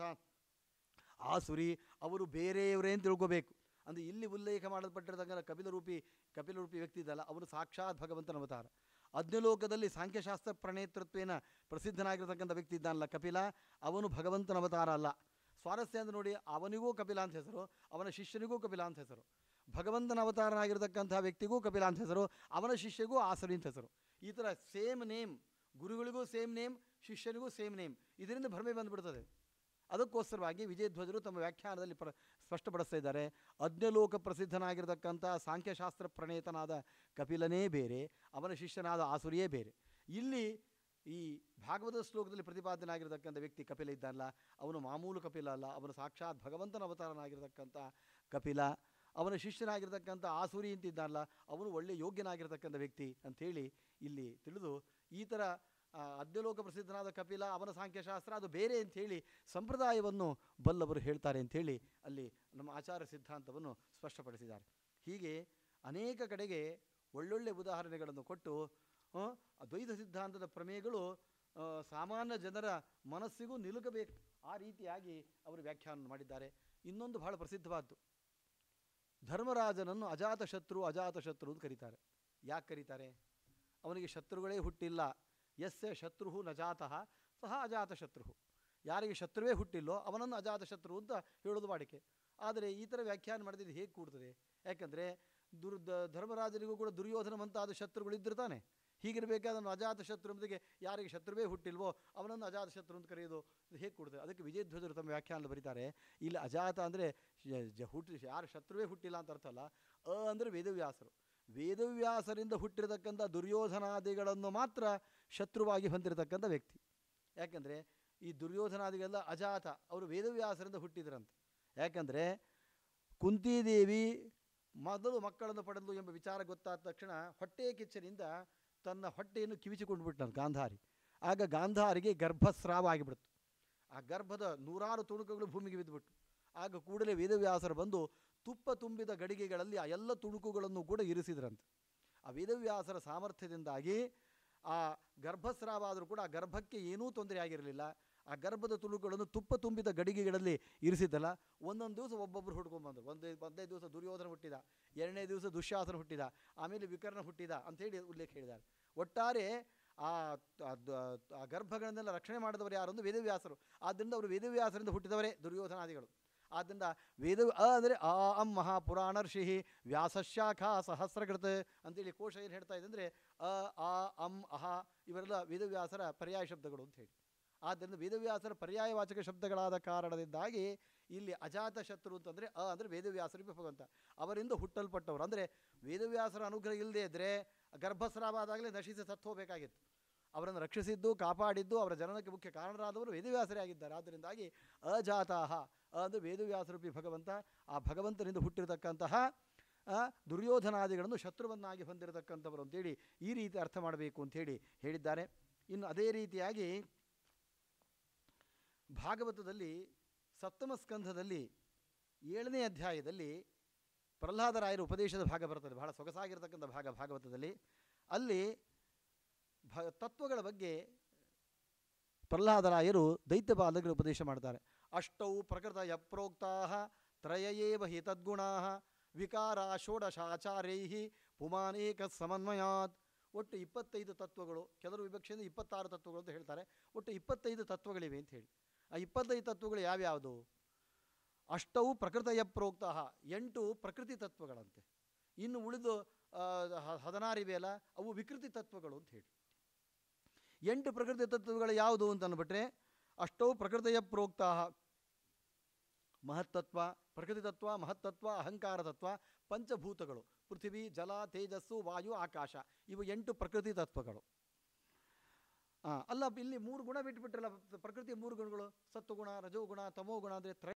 ಆಸುರಿ ಅವರು ಬೇರೆಯವರೇ ಅಂತ ತಿಳ್ಕೋಬೇಕು ಅಂದರೆ ಇಲ್ಲಿ ಉಲ್ಲೇಖ ಮಾಡಲ್ಪಟ್ಟಿರತಕ್ಕಂಥ ಕಪಿಲರೂಪಿ ಕಪಿಲರೂಪಿ ವ್ಯಕ್ತಿ ಇದಲ್ಲ ಅವನು ಸಾಕ್ಷಾತ್ ಭಗವಂತನ ಅವತಾರ ಅಜ್ಞಲೋಕದಲ್ಲಿ ಸಾಂಖ್ಯಶಾಸ್ತ್ರ ಪ್ರಣೇತೃತ್ವೇನ ಪ್ರಸಿದ್ಧನಾಗಿರತಕ್ಕಂಥ ವ್ಯಕ್ತಿ ಇದ್ದಾನಲ್ಲ ಕಪಿಲ ಅವನು ಭಗವಂತನ ಅವತಾರ ಅಲ್ಲ ಸ್ವಾರಸ್ಯ ಅಂತ ನೋಡಿ ಅವನಿಗೂ ಕಪಿಲ ಅಂತ ಹೆಸರು ಅವನ ಶಿಷ್ಯನಿಗೂ ಕಪಿಲ ಅಂತ ಹೆಸರು ಭಗವಂತನ ಅವತಾರನಾಗಿರತಕ್ಕಂಥ ವ್ಯಕ್ತಿಗೂ ಕಪಿಲ ಅಂತ ಹೆಸರು ಅವನ ಶಿಷ್ಯಗೂ ಆಸರಿ ಅಂತ ಹೆಸರು ಈ ಥರ ಸೇಮ್ ನೇಮ್ ಗುರುಗಳಿಗೂ ಸೇಮ್ ನೇಮ್ ಶಿಷ್ಯನಿಗೂ ಸೇಮ್ ನೇಮ್ ಇದರಿಂದ ಭ್ರಮೆ ಬಂದುಬಿಡ್ತದೆ ಅದಕ್ಕೋಸ್ಕರವಾಗಿ ವಿಜಯಧ್ವಜರು ತಮ್ಮ ವ್ಯಾಖ್ಯಾನದಲ್ಲಿ ಪ್ರ ಸ್ಪಷ್ಟಪಡಿಸ್ತಾ ಇದ್ದಾರೆ ಅಜ್ಞಲೋಕ ಪ್ರಸಿದ್ಧನಾಗಿರತಕ್ಕಂಥ ಸಾಂಖ್ಯಶಾಸ್ತ್ರ ಪ್ರಣೇತನಾದ ಕಪಿಲನೇ ಬೇರೆ ಅವನ ಶಿಷ್ಯನಾದ ಆಸುರಿಯೇ ಬೇರೆ ಇಲ್ಲಿ ಈ ಭಾಗವತ ಶ್ಲೋಕದಲ್ಲಿ ಪ್ರತಿಪಾದನಾಗಿರತಕ್ಕಂಥ ವ್ಯಕ್ತಿ ಕಪಿಲ ಇದ್ದಾನಲ್ಲ ಅವನು ಮಾಮೂಲು ಕಪಿಲ ಅಲ್ಲ ಅವನು ಸಾಕ್ಷಾತ್ ಭಗವಂತನ ಅವತಾರನಾಗಿರತಕ್ಕಂಥ ಕಪಿಲ ಅವನ ಶಿಷ್ಯನಾಗಿರ್ತಕ್ಕಂಥ ಆಸುರಿ ಅಂತಿದ್ದಾನಲ್ಲ ಅವನು ಒಳ್ಳೆ ಯೋಗ್ಯನಾಗಿರ್ತಕ್ಕಂಥ ವ್ಯಕ್ತಿ ಅಂಥೇಳಿ ಇಲ್ಲಿ ತಿಳಿದು ಈ ಥರ ಆ, ಅದ್ಯಲೋಕ ಪ್ರಸಿದ್ಧನಾದ ಕಪಿಲ ಅವನ ಸಾಂಖ್ಯಶಾಸ್ತ್ರ ಅದು ಬೇರೆ ಅಂಥೇಳಿ ಸಂಪ್ರದಾಯವನ್ನು ಬಲ್ಲವರು ಹೇಳ್ತಾರೆ ಅಂಥೇಳಿ ಅಲ್ಲಿ ನಮ್ಮ ಆಚಾರ ಸಿದ್ಧಾಂತವನ್ನು ಸ್ಪಷ್ಟಪಡಿಸಿದ್ದಾರೆ ಹೀಗೆ ಅನೇಕ ಕಡೆಗೆ ಒಳ್ಳೊಳ್ಳೆ ಉದಾಹರಣೆಗಳನ್ನು ಕೊಟ್ಟು ಆ, ದ್ವೈತ ಸಿದ್ಧಾಂತದ ಪ್ರಮೇಯಗಳು ಆ, ಸಾಮಾನ್ಯ ಜನರ ಮನಸ್ಸಿಗೂ ನಿಲುಕಬೇಕು ಆ ರೀತಿಯಾಗಿ ಅವರು ವ್ಯಾಖ್ಯಾನ ಮಾಡಿದ್ದಾರೆ ಇನ್ನೊಂದು ಬಹಳ ಪ್ರಸಿದ್ಧವಾದ್ದು ಧರ್ಮರಾಜನನ್ನು ಅಜಾತ ಶತ್ರು ಅಜಾತ ಶತ್ರು ಅಂತ ಕರೀತಾರೆ ಯಾಕೆ ಕರೀತಾರೆ ಅವನಿಗೆ ಶತ್ರುಗಳೇ ಹುಟ್ಟಿಲ್ಲ ಯಸ್ಯ ಶತ್ರು ನಜಾತಃ ಸಹ ಅಜಾತ ಶತ್ರು ಯಾರಿಗೆ ಶತ್ರುವೇ ಹುಟ್ಟಿಲ್ಲೋ ಅವನನ್ನು ಅಜಾತ ಶತ್ರು ಅಂತ ಹೇಳೋದು ವಾಡಿಕೆ ಆದರೆ ಈ ಥರ ವ್ಯಾಖ್ಯಾನ ಮಾಡಿದ್ರೆ ಹೇಗೆ ಕೂಡ್ತದೆ ಯಾಕಂದರೆ ದುರ್ ದ- ಧರ್ಮರಾಜನಿಗೂ ಕೂಡ ದುರ್ಯೋಧನ ಮುಂತಾದ ಶತ್ರುಗಳು ಇದ್ದಿರ್ತಾನೆ ಹೀಗಿರಬೇಕಾದ ಅವನು ಅಜಾತ ಶತ್ರು ಎಂಬುದಿಗೆ ಯಾರಿಗೆ ಶತ್ರುವೇ ಹುಟ್ಟಿಲ್ವೋ ಅವನನ್ನು ಅಜಾತ ಶತ್ರು ಅಂತ ಕರೆಯೋದು ಇದು ಹೇಗೆ ಕೂಡ್ತದೆ ಅದಕ್ಕೆ ವಿಜಯಧ್ವಜರು ತಮ್ಮ ವ್ಯಾಖ್ಯಾನ ಬರೀತಾರೆ ಇಲ್ಲಿ ಅಜಾತ ಅಂದರೆ ಹುಟ್ಟಿ ಯಾರು ಶತ್ರುವೇ ಹುಟ್ಟಿಲ್ಲ ಅಂತ ಅರ್ಥ ಅಲ್ಲ ಅ ಅಂದರೆ ವೇದವ್ಯಾಸರು ವೇದವ್ಯಾಸರಿಂದ ಹುಟ್ಟಿರತಕ್ಕಂಥ ದುರ್ಯೋಧನಾದಿಗಳನ್ನು ಮಾತ್ರ ಶತ್ರುವಾಗಿ ಹೊಂದಿರತಕ್ಕಂಥ ವ್ಯಕ್ತಿ ಯಾಕಂದರೆ ಈ ದುರ್ಯೋಧನಾದಿಗೆಲ್ಲ ಅಜಾತ ಅವರು ವೇದವ್ಯಾಸರಿಂದ ಹುಟ್ಟಿದ್ರಂತೆ ಯಾಕಂದರೆ ಕುಂತಿದೇವಿ ಮೊದಲು ಮಕ್ಕಳನ್ನು ಪಡೆದಳು ಎಂಬ ವಿಚಾರ ಗೊತ್ತಾದ ತಕ್ಷಣ ಹೊಟ್ಟೆ ಕಿಚ್ಚನಿಂದ ತನ್ನ ಹೊಟ್ಟೆಯನ್ನು ಕಿವಿಚಿಕೊಂಡು ಬಿಟ್ಟನು ಗಾಂಧಾರಿ ಆಗ ಗಾಂಧಾರಿಗೆ ಗರ್ಭಸ್ರಾವ ಆಗಿಬಿಡ್ತು ಆ ಗರ್ಭದ ನೂರಾರು ತುಣುಕುಗಳು ಭೂಮಿಗೆ ಬಿದ್ದುಬಿಟ್ಟು ಆಗ ಕೂಡಲೇ ವೇದವ್ಯಾಸರು ಬಂದು ತುಪ್ಪ ತುಂಬಿದ ಗಡಿಗೆಗಳಲ್ಲಿ ಆ ಎಲ್ಲ ತುಣುಕುಗಳನ್ನು ಕೂಡ ಇರಿಸಿದ್ರಂತೆ ಆ ವೇದವ್ಯಾಸರ ಸಾಮರ್ಥ್ಯದಿಂದಾಗಿ ಆ ಗರ್ಭಸ್ರಾವ ಆದರೂ ಕೂಡ ಆ ಗರ್ಭಕ್ಕೆ ಏನೂ ತೊಂದರೆ ಆಗಿರಲಿಲ್ಲ ಆ ಗರ್ಭದ ತುಣುಕುಗಳನ್ನು ತುಪ್ಪ ತುಂಬಿದ ಗಡಿಗೆಗಳಲ್ಲಿ ಇರಿಸಿದ್ದಲ್ಲ ಒಂದೊಂದು ದಿವಸ ಒಬ್ಬೊಬ್ಬರು ಹುಡ್ಕೊಂಡ್ಬಂದರು ಒಂದು ಒಂದೇ ದಿವಸ ದುರ್ಯೋಧನ ಹುಟ್ಟಿದ ಎರಡನೇ ದಿವಸ ದುಶ್ಯಾಸನ ಹುಟ್ಟಿದ ಆಮೇಲೆ ವಿಕರ್ಣ ಹುಟ್ಟಿದ ಅಂಥೇಳಿ ಉಲ್ಲೇಖ ಹೇಳಿದ್ದಾರೆ ಒಟ್ಟಾರೆ ಆ ಆ ದ- ಆ ಗರ್ಭಗಳನ್ನೆಲ್ಲ ರಕ್ಷಣೆ ಮಾಡಿದವರು ಯಾರು ಅಂದ್ರೆ ವೇದವ್ಯಾಸರು ಆದ್ದರಿಂದ ಅವರು ವೇದವ್ಯಾಸರಿಂದ ಹುಟ್ಟಿದವರೇ ದುರ್ಯೋಧನಾದಿಗಳು ಆದ್ದರಿಂದ ವೇದ ಅ ಅಂದರೆ ಆ ಅಂ ಮಹಾಪುರಾಣ ಋಷಿ ವ್ಯಾಸಶಾಖಾ ಸಹಸ್ರಕೃತ ಅಂತೇಳಿ ಕೋಶ ಏನು ಹೇಳ್ತಾ ಇದೆ ಅಂದರೆ ಅ ಆ ಅಂ ಅಹ ಇವೆಲ್ಲ ವೇದವ್ಯಾಸರ ಪರ್ಯಾಯ ಶಬ್ದಗಳು ಅಂತ ಹೇಳಿ ಆದ್ದರಿಂದ ವೇದವ್ಯಾಸರ ಪರ್ಯಾಯವಾಚಕ ಶಬ್ದಗಳಾದ ಕಾರಣದಿಂದಾಗಿ ಇಲ್ಲಿ ಅಜಾತ ಶತ್ರು ಅಂತಂದರೆ ಅ ಅಂದರೆ ವೇದವ್ಯಾಸರಿಗೆ ಭಗವಂತ ಅವರಿಂದ ಹುಟ್ಟಲ್ಪಟ್ಟವರು ಅಂದರೆ ವೇದವ್ಯಾಸರ ಅನುಗ್ರಹ ಇಲ್ಲದೆ ಇದ್ದರೆ ಗರ್ಭಸ್ರಾವ ಆದಾಗಲೇ ನಶಿಸಿ ಸತ್ತು ಹೋಗಬೇಕಾಗಿತ್ತು ಅವರನ್ನು ರಕ್ಷಿಸಿದ್ದು ಕಾಪಾಡಿದ್ದು ಅವರ ಜನನಕ್ಕೆ ಮುಖ್ಯ ಕಾರಣರಾದವರು ವೇದವ್ಯಾಸರೇ ಆಗಿದ್ದಾರೆ ಆದ್ದರಿಂದಾಗಿ ಅಜಾತಾಹ ಅ ಅಂದರೆ ವೇದವ್ಯಾಸರೂಪಿ ಭಗವಂತ ಆ ಭಗವಂತನಿಂದ ಹುಟ್ಟಿರತಕ್ಕಂತಹ ಆ, ದುರ್ಯೋಧನಾದಿಗಳನ್ನು ಶತ್ರುವನ್ನಾಗಿ ಹೊಂದಿರತಕ್ಕಂಥವರು ಅಂತೇಳಿ ಈ ರೀತಿ ಅರ್ಥ ಮಾಡಬೇಕು ಅಂಥೇಳಿ ಹೇಳಿದ್ದಾರೆ ಇನ್ನು ಅದೇ ರೀತಿಯಾಗಿ ಭಾಗವತದಲ್ಲಿ ಸಪ್ತಮ ಸ್ಕಂಧದಲ್ಲಿ ಏಳನೇ ಅಧ್ಯಾಯದಲ್ಲಿ ಪ್ರಹ್ಲಾದರಾಯರ ಉಪದೇಶದ ಭಾಗ ಬರ್ತದೆ ಬಹಳ ಸೊಗಸಾಗಿರ್ತಕ್ಕಂಥ ಭಾಗ ಭಾಗವತದಲ್ಲಿ ಅಲ್ಲಿ ಭ ತತ್ವಗಳ ಬಗ್ಗೆ ಪ್ರಹ್ಲಾದರಾಯರು ದೈತ್ಯ ಬಾಲಕರು ಉಪದೇಶ ಮಾಡ್ತಾರೆ ಅಷ್ಟೌ ಪ್ರಕೃತ ಯಪ್ರೋಕ್ತಾ ತ್ರಯಯೇವ ಹಿ ತದ್ಗುಣಾ ವಿಕಾರ ಷೋಡಶಾಚಾರ್ಯೈ ಪುಮಾನೇಕ ಸಮನ್ವಯಾತ್ ಒಟ್ಟು ಇಪ್ಪತ್ತೈದು ತತ್ವಗಳು ಕೆಲವರು ವಿಭಕ್ಷೆಯಿಂದ ಇಪ್ಪತ್ತಾರು ತತ್ವಗಳು ಅಂತ ಹೇಳ್ತಾರೆ ಒಟ್ಟು ಇಪ್ಪತ್ತೈದು ತತ್ವಗಳಿವೆ ಅಂತ ಹೇಳಿ ಆ ಇಪ್ಪತ್ತೈದು ತತ್ವಗಳು ಯಾವ್ಯಾವುದು ಅಷ್ಟವು ಪ್ರಕೃತಯ ಪ್ರೋಕ್ತ ಎಂಟು ಪ್ರಕೃತಿ ತತ್ವಗಳಂತೆ ಇನ್ನು ಉಳಿದು ಆ, ಹ- ಹದಿನಾರಿವೆಯಲ್ಲ ಅವು ವಿಕೃತಿ ತತ್ವಗಳು ಅಂತ ಹೇಳಿ ಎಂಟು ಪ್ರಕೃತಿ ತತ್ವಗಳು ಯಾವುದು ಅಂತ ಅಂದ್ಬಿಟ್ರೆ ಅಷ್ಟವು ಪ್ರಕೃತಿಯ ಪ್ರೋಕ್ತ ಮಹತ್ತತ್ವ ಪ್ರಕೃತಿ ತತ್ವ ಮಹತ್ತತ್ವ ಅಹಂಕಾರ ತತ್ವ ಪಂಚಭೂತಗಳು ಪೃಥ್ವಿ ಜಲ ತೇಜಸ್ಸು ವಾಯು ಆಕಾಶ ಇವು ಎಂಟು ಪ್ರಕೃತಿ ತತ್ವಗಳು ಆ, ಅಲ್ಲ ಇಲ್ಲಿ ಮೂರು ಗುಣ ಬಿಟ್ಬಿಟ್ರಲ್ಲ ಪ್ರಕೃತಿಯ ಮೂರು ಗುಣಗಳು ಸತ್ವಗುಣ ರಜೋಗುಣ ತಮೋಗುಣ ಅಂದರೆ ತ್ರ